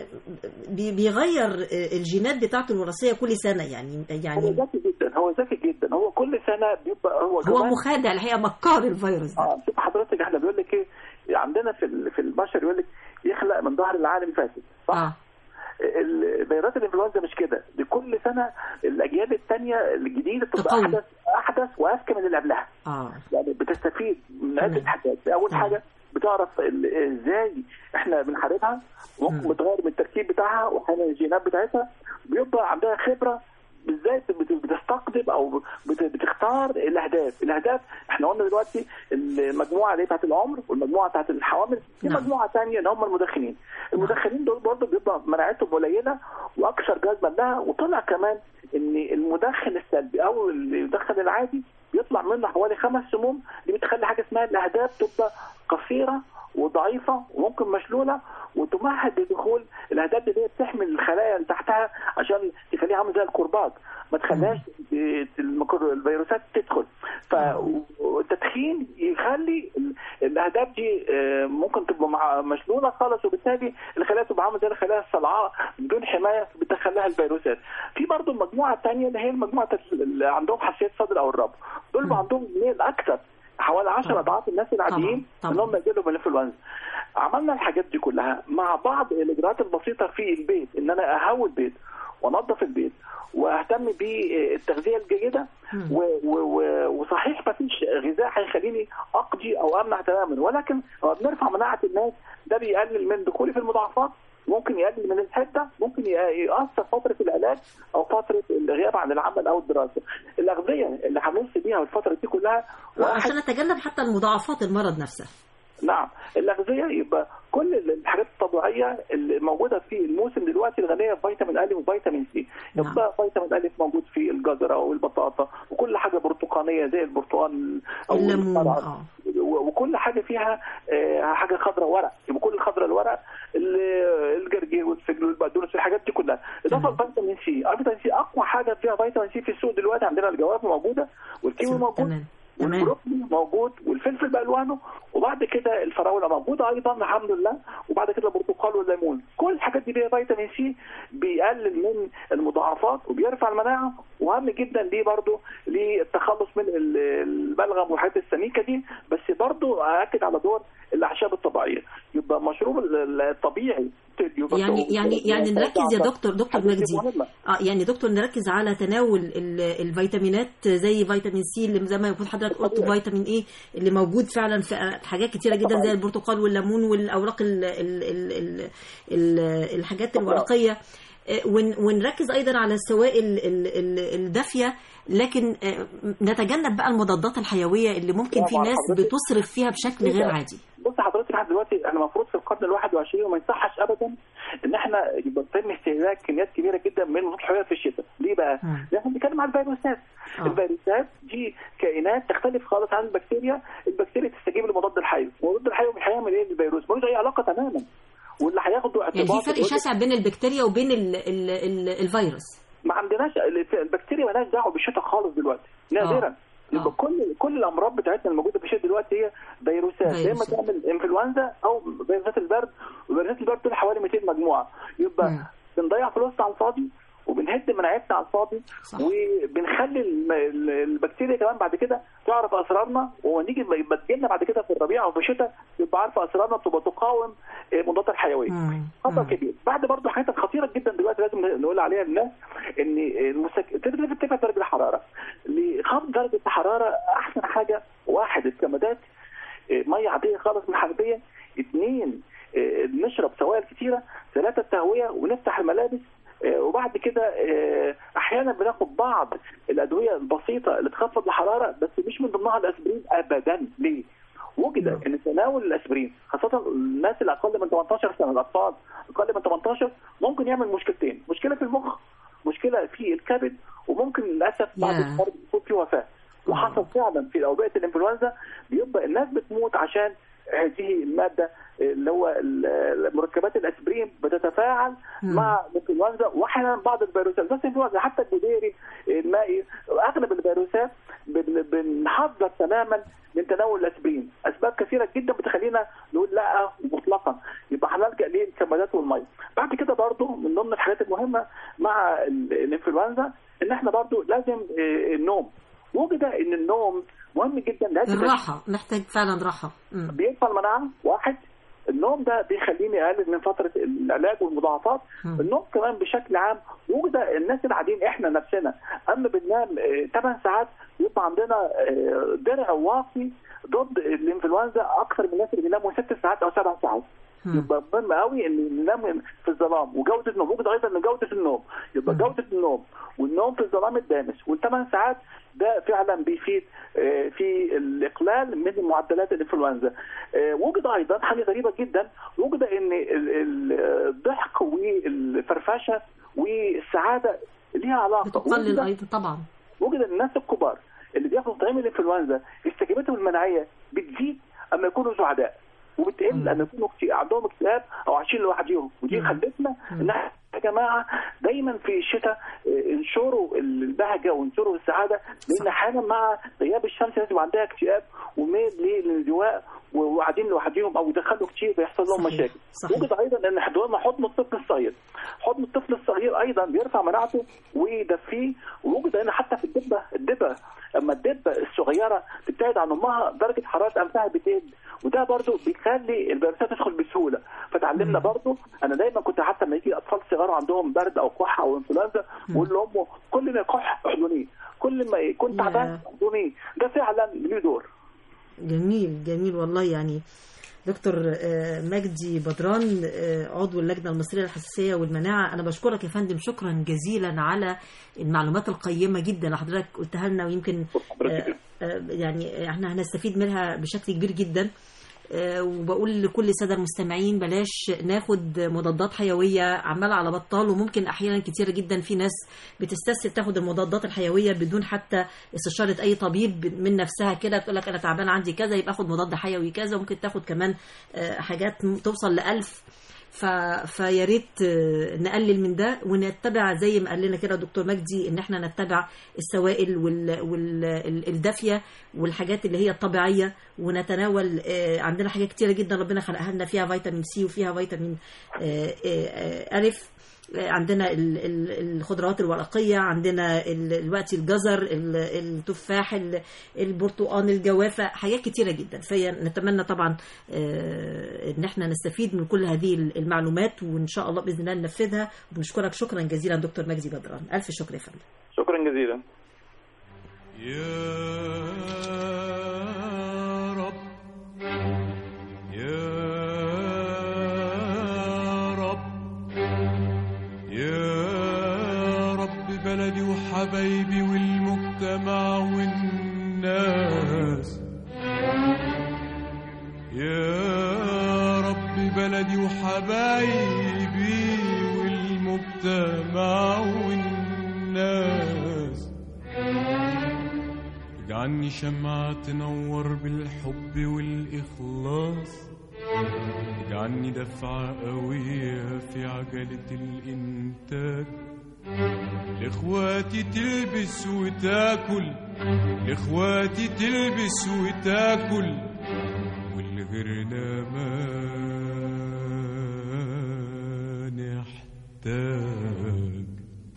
بي- بيغير الجينات بتاعته الوراثيه كل سنه يعني هو يعني ذكي جدا هو ذكي جدا هو كل سنه بيبقى هو هو كمان- مخادع الحقيقه مكار الفيروس ده اه شوف حضرتك احنا بيقول لك ايه عندنا في ال- في البشر يقول لك يخلق من ظهر العالم فاسد صح؟ آه. ال- فيروسات الانفلونزا مش كده دي كل سنه الاجيال الثانيه الجديده بتبقى تقوي. احدث احدث واذكى من اللي قبلها اه يعني بتستفيد من عده حاجات اول حاجه بتعرف ال- ازاي احنا بنحاربها ممكن بتغير من التركيب بتاعها واحيانا الجينات بتاعتها بيبقى عندها خبره ازاي بت- بتستقطب او بت- بتختار الاهداف، الاهداف احنا قلنا دلوقتي المجموعه اللي هي بتاعت العمر والمجموعه بتاعت الحوامل في نعم. مجموعه ثانيه اللي هم المدخنين. المدخنين دول برضه بيبقى مناعتهم قليله واكثر جذبا لها وطلع كمان ان المدخن السلبي او المدخن العادي بيطلع منه حوالي خمس سموم دي بتخلي حاجه اسمها الاهداف تبقى قصيره وضعيفه وممكن مشلوله وتمهد لدخول الاهداف دي اللي هي بتحمل الخلايا اللي تحتها عشان تخليها عامله زي الكرباج ما تخليهاش الميكرو- الفيروسات تدخل فالتدخين يخلي ال- الاهداف دي آه، ممكن تبقى مع- مشلوله خالص وبالتالي الخلايا تبقى عامله زي الخلايا الصلعاء بدون حمايه بتدخلها الفيروسات في برضه المجموعه الثانيه اللي هي المجموعه اللي عندهم حساسيه صدر او الربو دول بقى عندهم ميل اكثر حوالي 10 اضعاف الناس العاديين انهم يجيلهم الانفلونزا عملنا الحاجات دي كلها مع بعض الاجراءات البسيطه في البيت ان انا اهوي البيت وانظف البيت واهتم بالتغذيه الجيده و و و وصحيح ما فيش غذاء هيخليني اقضي او امنع تماما ولكن لما بنرفع مناعه الناس ده بيقلل من دخولي في المضاعفات ممكن يقلل من الحده ممكن ي- يأثر فتره العلاج او فتره الغياب عن العمل او الدراسه الاغذيه اللي هنمس بيها الفتره دي كلها عشان نتجنب حتى المضاعفات المرض نفسها نعم الأغذية يبقى كل الحاجات الطبيعية اللي موجودة في الموسم دلوقتي الغنية بفيتامين أ وفيتامين سي يبقى فيتامين أ موجود في الجزرة والبطاطا وكل حاجة برتقانية زي البرتقال أو الليمون الفرع. اه و- وكل حاجة فيها آه، حاجة خضراء ورق يبقى كل خضراء الورق ال- الجرجير والفجل والبقدونس الحاجات دي كلها إضافة لفيتامين سي الفيتامين سي أقوى حاجة فيها فيتامين سي في السوق دلوقتي عندنا الجوافة موجودة والكيوي موجود تمام والبروكلي موجود والفلفل بالوانه وبعد كده الفراوله موجوده ايضا الحمد لله وبعد كده البرتقال والليمون كل الحاجات دي فيها فيتامين سي بيقلل من المضاعفات وبيرفع المناعه وهم جدا ليه برضه للتخلص من ال- البلغم والحاجات السميكه دي بس برضه ااكد على دور الاعشاب الطبيعيه يبقى المشروب ال- الطبيعي يبقى يعني يعني يعني نركز يا دكتور دكتور حاجات مجدي مهمة. اه يعني دكتور نركز على تناول ال- الفيتامينات زي فيتامين سي اللي زي ما يكون حضرتك قلت فيتامين ايه اللي موجود فعلا في حاجات كتيره جدا زي البرتقال والليمون والاوراق ال ال ال ال ال الحاجات الورقيه آه، ون- ونركز ايضا على السوائل ال- ال- الدافيه لكن آه، نتجنب بقى المضادات الحيويه اللي ممكن في طبعاً ناس حضرتك- بتصرف فيها بشكل غير عادي بص حضرتك لحد دلوقتي احنا المفروض في القرن ال 21 وما يصحش ابدا ان احنا يبقى يتم استهلاك كميات كبيره جدا من المضادات الحيويه في الشتاء، ليه بقى؟ لان احنا بنتكلم عن الفيروسات، الفيروسات دي كائنات تختلف خالص عن البكتيريا، البكتيريا تستجيب لمضاد الحيوي، ومضاد الحيوي مش هيعمل ايه للفيروس؟ ملوش اي علاقه تماما واللي هياخده يعني اعتبار في فرق شاسع بين البكتيريا وبين ال ال ال الفيروس ما عندناش البكتيريا مالهاش دعوه بالشتاء خالص دلوقتي نادرا يبقى كل كل الامراض بتاعتنا الموجوده في الشتاء دلوقتي هي فيروسات يا اما فيروسات. تعمل انفلونزا او فيروسات البرد وفيروسات البرد دول حوالي 200 مجموعه يبقى بنضيع فلوسنا على الفاضي وبنهد مناعتنا على الفاضي وبنخلي الم- ال- البكتيريا كمان بعد كده تعرف اسرارنا ونيجي يبقى تجيلنا بعد كده في الربيع او في الشتاء يبقى عارفه اسرارنا تبقى تقاوم آه، مضادات الحيويه خطر كبير بعد برضه حاجات خطيره جدا دلوقتي لازم نقول عليها للناس ان المسك... ترتفع درجه الحراره لخفض درجه الحراره احسن حاجه واحد الكمادات آه، ميه عاديه خالص من حنفيه اثنين آه، نشرب سوائل كتيره ثلاثه التهويه ونفتح الملابس آه، وبعد كده آه، احيانا بناخد بعض الادويه البسيطه اللي تخفض الحراره بس مش من ضمنها الاسبرين ابدا ليه؟ وجد ان تناول الاسبرين خاصه الناس اللي اقل من 18 سنه الاطفال اقل من 18 ممكن يعمل مشكلتين مشكله في المخ مشكله في الكبد وممكن للاسف بعد ياه. الفرد يكون في وفاه وحصل فعلا في اوبئه الانفلونزا بيبقى الناس بتموت عشان هذه الماده اللي هو ال- مركبات الاسبرين بتتفاعل مم. مع الانفلونزا واحيانا بعض الفيروسات بس الانفلونزا حتى الجديري المائي اغلب الفيروسات بن- بنحذر تماما من تناول الاسبرين اسباب كثيره جدا بتخلينا نقول لا مطلقا يبقى هنلجا للكمادات والميه بعد كده برضو من ضمن الحاجات المهمه مع ال- الانفلونزا ان احنا برضو لازم آه، النوم وجد ان النوم مهم جدا لازم الراحه محتاج فعلا راحه مم. بيرفع المناعه واحد النوم ده بيخليني اقلل من فتره العلاج والمضاعفات النوم كمان بشكل عام وجد الناس اللي قاعدين احنا نفسنا اما بننام 8 ساعات يبقى عندنا آه، درع واقي ضد الانفلونزا اكثر من الناس اللي بيناموا 6 ساعات او 7 ساعات يبقى مهم قوي ان ننام في الظلام وجوده النوم وجد ايضا ان جوده النوم يبقى جوده النوم والنوم في الظلام الدامس والثمان ساعات ده فعلا بيفيد آه، في الاقلال من معدلات الانفلونزا آه، وجد ايضا حاجه غريبه جدا وجد ان ال- ال- الضحك والفرفشه والسعاده ليها علاقه بتقلل وجد- ايضا طبعا وجد ان الناس الكبار اللي بياخدوا تطعيم الانفلونزا استجابتهم المناعيه بتزيد اما يكونوا سعداء وبتقل اما يكونوا اكت- عندهم اكتئاب او عايشين لوحدهم ودي خلتنا ان احنا يا جماعه دايما في الشتاء آه، انشروا البهجه وانشروا السعاده لان احيانا مع غياب الشمس الناس يبقى عندها اكتئاب وميل للانزواء وقاعدين لوحدهم او يدخلوا كتير بيحصل لهم صحيح، مشاكل صحيح. وجد ايضا ان حضورنا حضن الطفل الصغير حضن الطفل الصغير ايضا بيرفع مناعته ويدفيه ووجد ان حتى في الدبه الدبه اما الدبه الصغيره تبتعد عن امها درجه حراره انفها بتقل وده برضو بيخلي الفيروسات تدخل بسهوله فتعلمنا برضو انا دايما كنت حتى لما يجي اطفال صغار عندهم برد او كحه او انفلونزا بقول لامه كل ما يكح احضنيه كل ما يكون تعبان احضنيه ده فعلا له دور جميل جميل والله يعني دكتور آه، مجدي بدران آه، عضو اللجنة المصرية للحساسية والمناعة أنا بشكرك يا فندم شكرا جزيلا على المعلومات القيمة جدا اللي حضرتك قلتها لنا ويمكن آه، آه، يعني احنا هنستفيد منها بشكل كبير جدا آه، وبقول لكل الساده المستمعين بلاش ناخد مضادات حيويه عماله على بطال وممكن احيانا كتيره جدا في ناس بتستسهل تاخد المضادات الحيويه بدون حتى استشاره اي طبيب من نفسها كده تقول لك انا تعبان عندي كذا يبقى اخد مضاد حيوي كذا وممكن تاخد كمان آه، حاجات توصل لألف ف... فيا ريت آه، نقلل من ده ونتبع زي ما قال لنا كده دكتور مجدي ان احنا نتبع السوائل وال... وال... ال- الدافيه والحاجات اللي هي الطبيعيه ونتناول آه، عندنا حاجات كتيره جدا ربنا خلقها لنا فيها فيتامين سي وفيها فيتامين آه، آه، آه، الف آه، عندنا ال- ال- الخضروات الورقيه عندنا ال- دلوقتي الجزر ال- التفاح ال- البرتقال الجوافه حاجات كتيره جدا فنتمنى طبعا آه، ان احنا نستفيد من كل هذه المعلومات وان شاء الله باذن الله ننفذها وبنشكرك شكرا جزيلا دكتور مجدي بدران الف شكر يا فندم شكرا جزيلا يا رب يا رب يا رب بلدي وحبايبي والمجتمع والناس يا رب بلدي وحبايبي والمجتمع والناس اجعلني شمعة تنور بالحب والإخلاص اجعلني دفعة قوية في عجلة الإنتاج لإخواتي تلبس وتاكل لإخواتي تلبس وتاكل والغيرنا ما نحتاج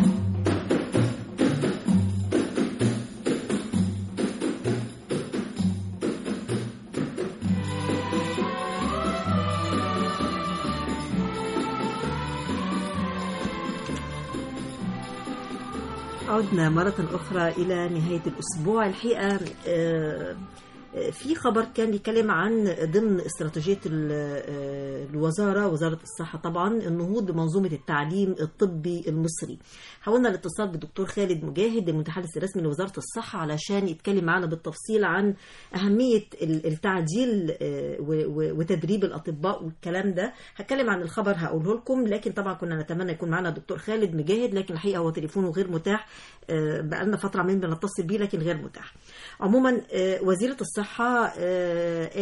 عدنا مرة أخرى إلى نهاية الأسبوع الحقيقة آه، آه، في خبر كان بيتكلم عن ضمن استراتيجية ال- آه، الوزارة وزارة الصحة طبعا النهوض بمنظومة التعليم الطبي المصري حاولنا الاتصال بالدكتور خالد مجاهد المتحدث الرسمي لوزارة الصحة علشان يتكلم معنا بالتفصيل عن أهمية ال- التعديل آه، و- و- وتدريب الأطباء والكلام ده هتكلم عن الخبر هقوله لكم لكن طبعا كنا نتمنى يكون معنا الدكتور خالد مجاهد لكن الحقيقة هو تليفونه غير متاح آه، بقالنا فترة عمالين بنتصل بيه لكن غير متاح عموما آه، وزيرة الصحة آه، قالت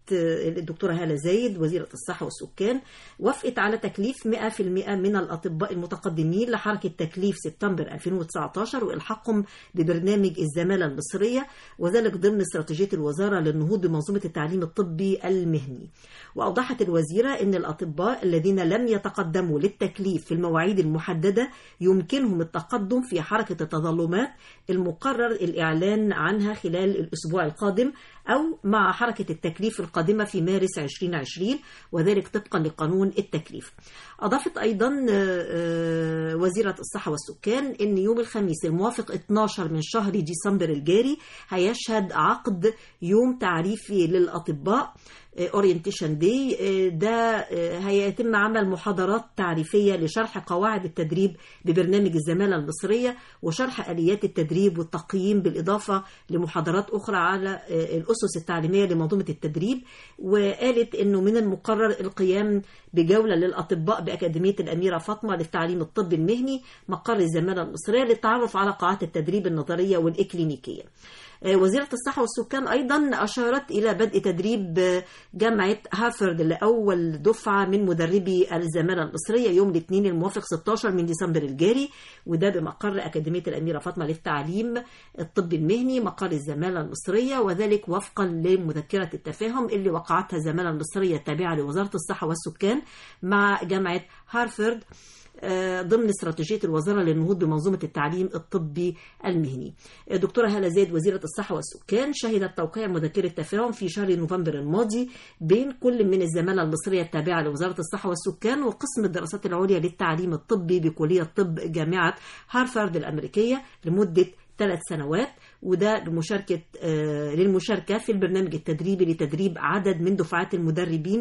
آه، الدكتورة هالة زايد وزيرة الصحة والسكان وافقت على تكليف 100% من الأطباء المتقدمين لحركة تكليف سبتمبر 2019 وإلحاقهم ببرنامج الزمالة المصرية وذلك ضمن استراتيجية الوزارة للنهوض بمنظومة التعليم الطبي المهني وأوضحت الوزيرة أن الأطباء الذين لم يتقدموا للتكليف في المواعيد المحددة يمكنهم التقدم في حركة التظلمات المقرر الإعلان عنها خلال الأسبوع القادم أو مع حركة التكليف القادمة في مارس 2020 وذلك طبقا لقانون التكليف أضافت أيضا آه، آه، وزيرة الصحة والسكان أن يوم الخميس الموافق 12 من شهر ديسمبر الجاري هيشهد عقد يوم تعريفي للأطباء اورينتيشن دي ده آه، هيتم عمل محاضرات تعريفيه لشرح قواعد التدريب ببرنامج الزماله المصريه وشرح اليات التدريب والتقييم بالاضافه لمحاضرات اخرى على آه، الاسس التعليميه لمنظومه التدريب وقالت انه من المقرر القيام بجوله للاطباء باكاديميه الاميره فاطمه للتعليم الطبي المهني مقر الزماله المصريه للتعرف على قاعات التدريب النظريه والاكلينيكيه آه، وزيرة الصحة والسكان أيضا أشارت إلى بدء تدريب آه، جامعة هارفارد لأول دفعة من مدربي الزمالة المصرية يوم الاثنين الموافق 16 من ديسمبر الجاري وده بمقر أكاديمية الأميرة فاطمة للتعليم الطبي المهني مقر الزمالة المصرية وذلك وفقا لمذكرة التفاهم اللي وقعتها الزمالة المصرية التابعة لوزارة الصحة والسكان مع جامعة هارفارد آه، ضمن استراتيجية الوزارة للنهوض بمنظومة التعليم الطبي المهني دكتورة هالة زيد وزيرة الصحة والسكان شهدت توقيع مذكرة تفاهم في شهر نوفمبر الماضي بين كل من الزمالة المصرية التابعة لوزارة الصحة والسكان وقسم الدراسات العليا للتعليم الطبي بكلية طب جامعة هارفارد الأمريكية لمدة ثلاث سنوات وده لمشاركة آه، للمشاركة في البرنامج التدريبي لتدريب عدد من دفعات المدربين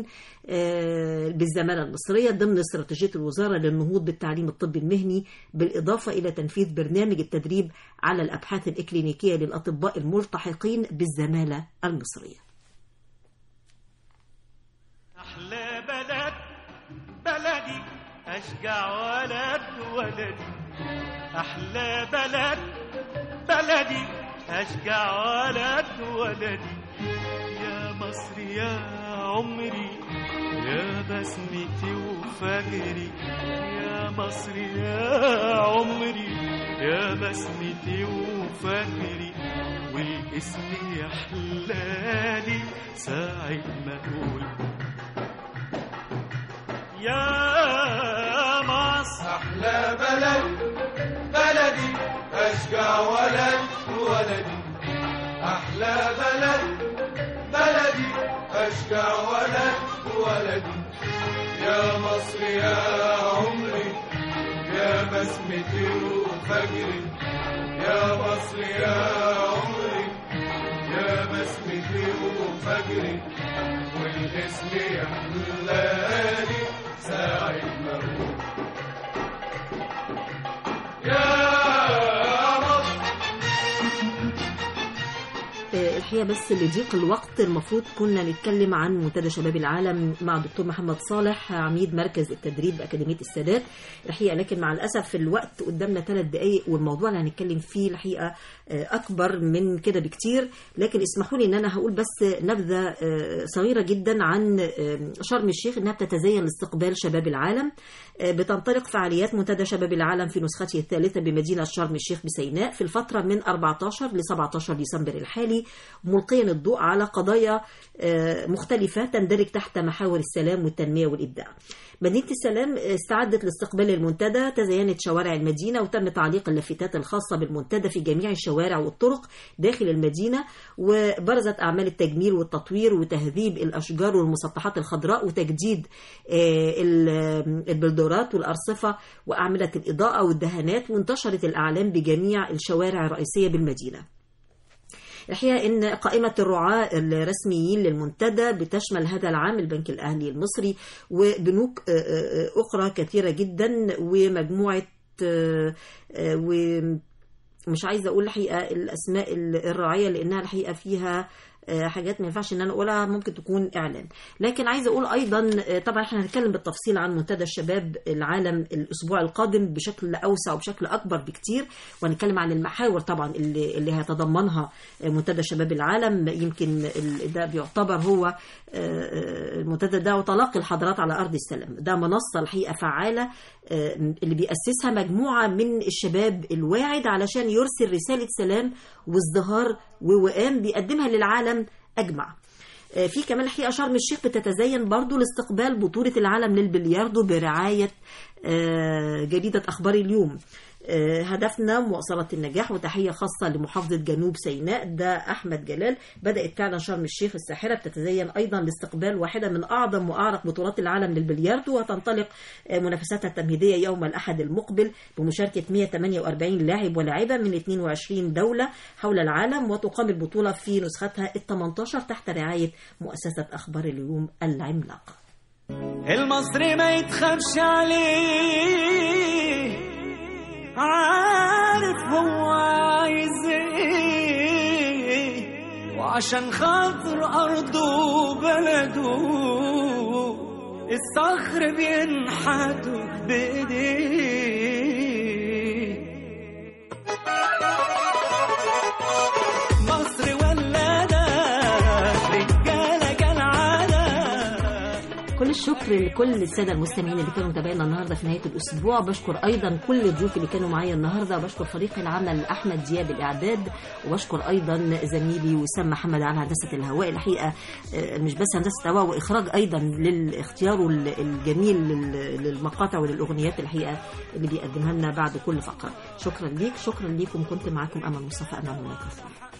آه، بالزمالة المصرية ضمن استراتيجية الوزارة للنهوض بالتعليم الطبي المهني بالإضافة إلى تنفيذ برنامج التدريب على الأبحاث الإكلينيكية للأطباء الملتحقين بالزمالة المصرية أحلى بلد بلدي أشجع ولد ولدي أحلى بلد بلدي أشجع ولد ولدي يا مصر يا عمري يا بسمتي وفجري يا مصر يا عمري يا بسمتي وفجري والاسم يحلالي ساعة ما أقول يا مصر أحلى بلد بلدي أشجع ولد ولدي أحلى بلد بلدي أشجع ولد ولدي يا مصر يا عمري يا بسمتي وفجري يا مصر يا عمري يا بسمتي وفجري والاسم يحلالي ساعة ما أقول يا مصر آه، الحقيقة بس لضيق الوقت المفروض كنا نتكلم عن منتدى شباب العالم مع الدكتور محمد صالح عميد مركز التدريب بأكاديمية السادات الحقيقة لكن مع الأسف الوقت قدامنا ثلاث دقايق والموضوع اللي هنتكلم فيه الحقيقة آه، أكبر من كده بكتير لكن اسمحوا لي إن أنا هقول بس نبذة آه، صغيرة جدا عن آه، شرم الشيخ إنها بتتزين لاستقبال شباب العالم آه، بتنطلق فعاليات منتدى شباب العالم في نسخته الثالثة بمدينة شرم الشيخ بسيناء في الفترة من 14 ل 17 ديسمبر الحالي ملقيا الضوء على قضايا آه، مختلفة تندرج تحت محاور السلام والتنمية والإبداع مدينة السلام استعدت لاستقبال المنتدى تزينت شوارع المدينة وتم تعليق اللافتات الخاصة بالمنتدى في جميع الشوارع والطرق داخل المدينة وبرزت أعمال التجميل والتطوير وتهذيب الأشجار والمسطحات الخضراء وتجديد آه، ال- البلدورات والأرصفة وأعمدة الإضاءة والدهانات وانتشرت الأعلام بجميع الشوارع الرئيسية بالمدينة الحقيقة إن قائمة الرعاة الرسميين للمنتدى بتشمل هذا العام البنك الأهلي المصري وبنوك آه، آه، أخرى كثيرة جدا ومجموعة آه، آه، ومش عايزة أقول الحقيقة الأسماء الراعية لأنها الحقيقة فيها آه، حاجات ما ينفعش ان انا اقولها ممكن تكون اعلان لكن عايزه اقول ايضا آه، طبعا احنا هنتكلم بالتفصيل عن منتدى الشباب العالم الاسبوع القادم بشكل اوسع وبشكل اكبر بكتير وهنتكلم عن المحاور طبعا اللي اللي هيتضمنها آه، منتدى شباب العالم يمكن ال- ده بيعتبر هو آه، آه، المنتدى ده وتلاقي الحضارات على ارض السلام ده منصه الحقيقه فعاله آه، اللي بيأسسها مجموعه من الشباب الواعد علشان يرسل رساله سلام وازدهار ووئام بيقدمها للعالم اجمع آه، في كمان الحقيقه شرم الشيخ بتتزين برضو لاستقبال بطوله العالم للبلياردو برعايه آه، جريده اخبار اليوم آه، هدفنا مواصلة النجاح وتحية خاصة لمحافظة جنوب سيناء ده أحمد جلال بدأت فعلا شرم الشيخ الساحرة بتتزين أيضا لاستقبال واحدة من أعظم وأعرق بطولات العالم للبلياردو وتنطلق آه، منافساتها التمهيدية يوم الأحد المقبل بمشاركة 148 لاعب ولاعبة من 22 دولة حول العالم وتقام البطولة في نسختها ال 18 تحت رعاية مؤسسة أخبار اليوم العملاقة المصري ما يتخافش عليه عارف هو عايز ايه وعشان خاطر ارضه وبلده الصخر بينحتوا بايديه مصر ولادة رجالة كالعادة كل الشكر لكل الساده المستمعين اللي كانوا متابعينا النهارده في نهايه الاسبوع بشكر ايضا كل الضيوف اللي كانوا معايا النهارده بشكر فريق العمل احمد دياب الاعداد وبشكر ايضا زميلي وسام محمد على هندسه الهواء الحقيقه آه، مش بس هندسه هواء واخراج ايضا لاختياره الجميل لل- للمقاطع وللاغنيات الحقيقه اللي بيقدمها لنا بعد كل فقره شكرا ليك شكرا ليكم كنت معاكم امل مصطفى امام الله يكفيك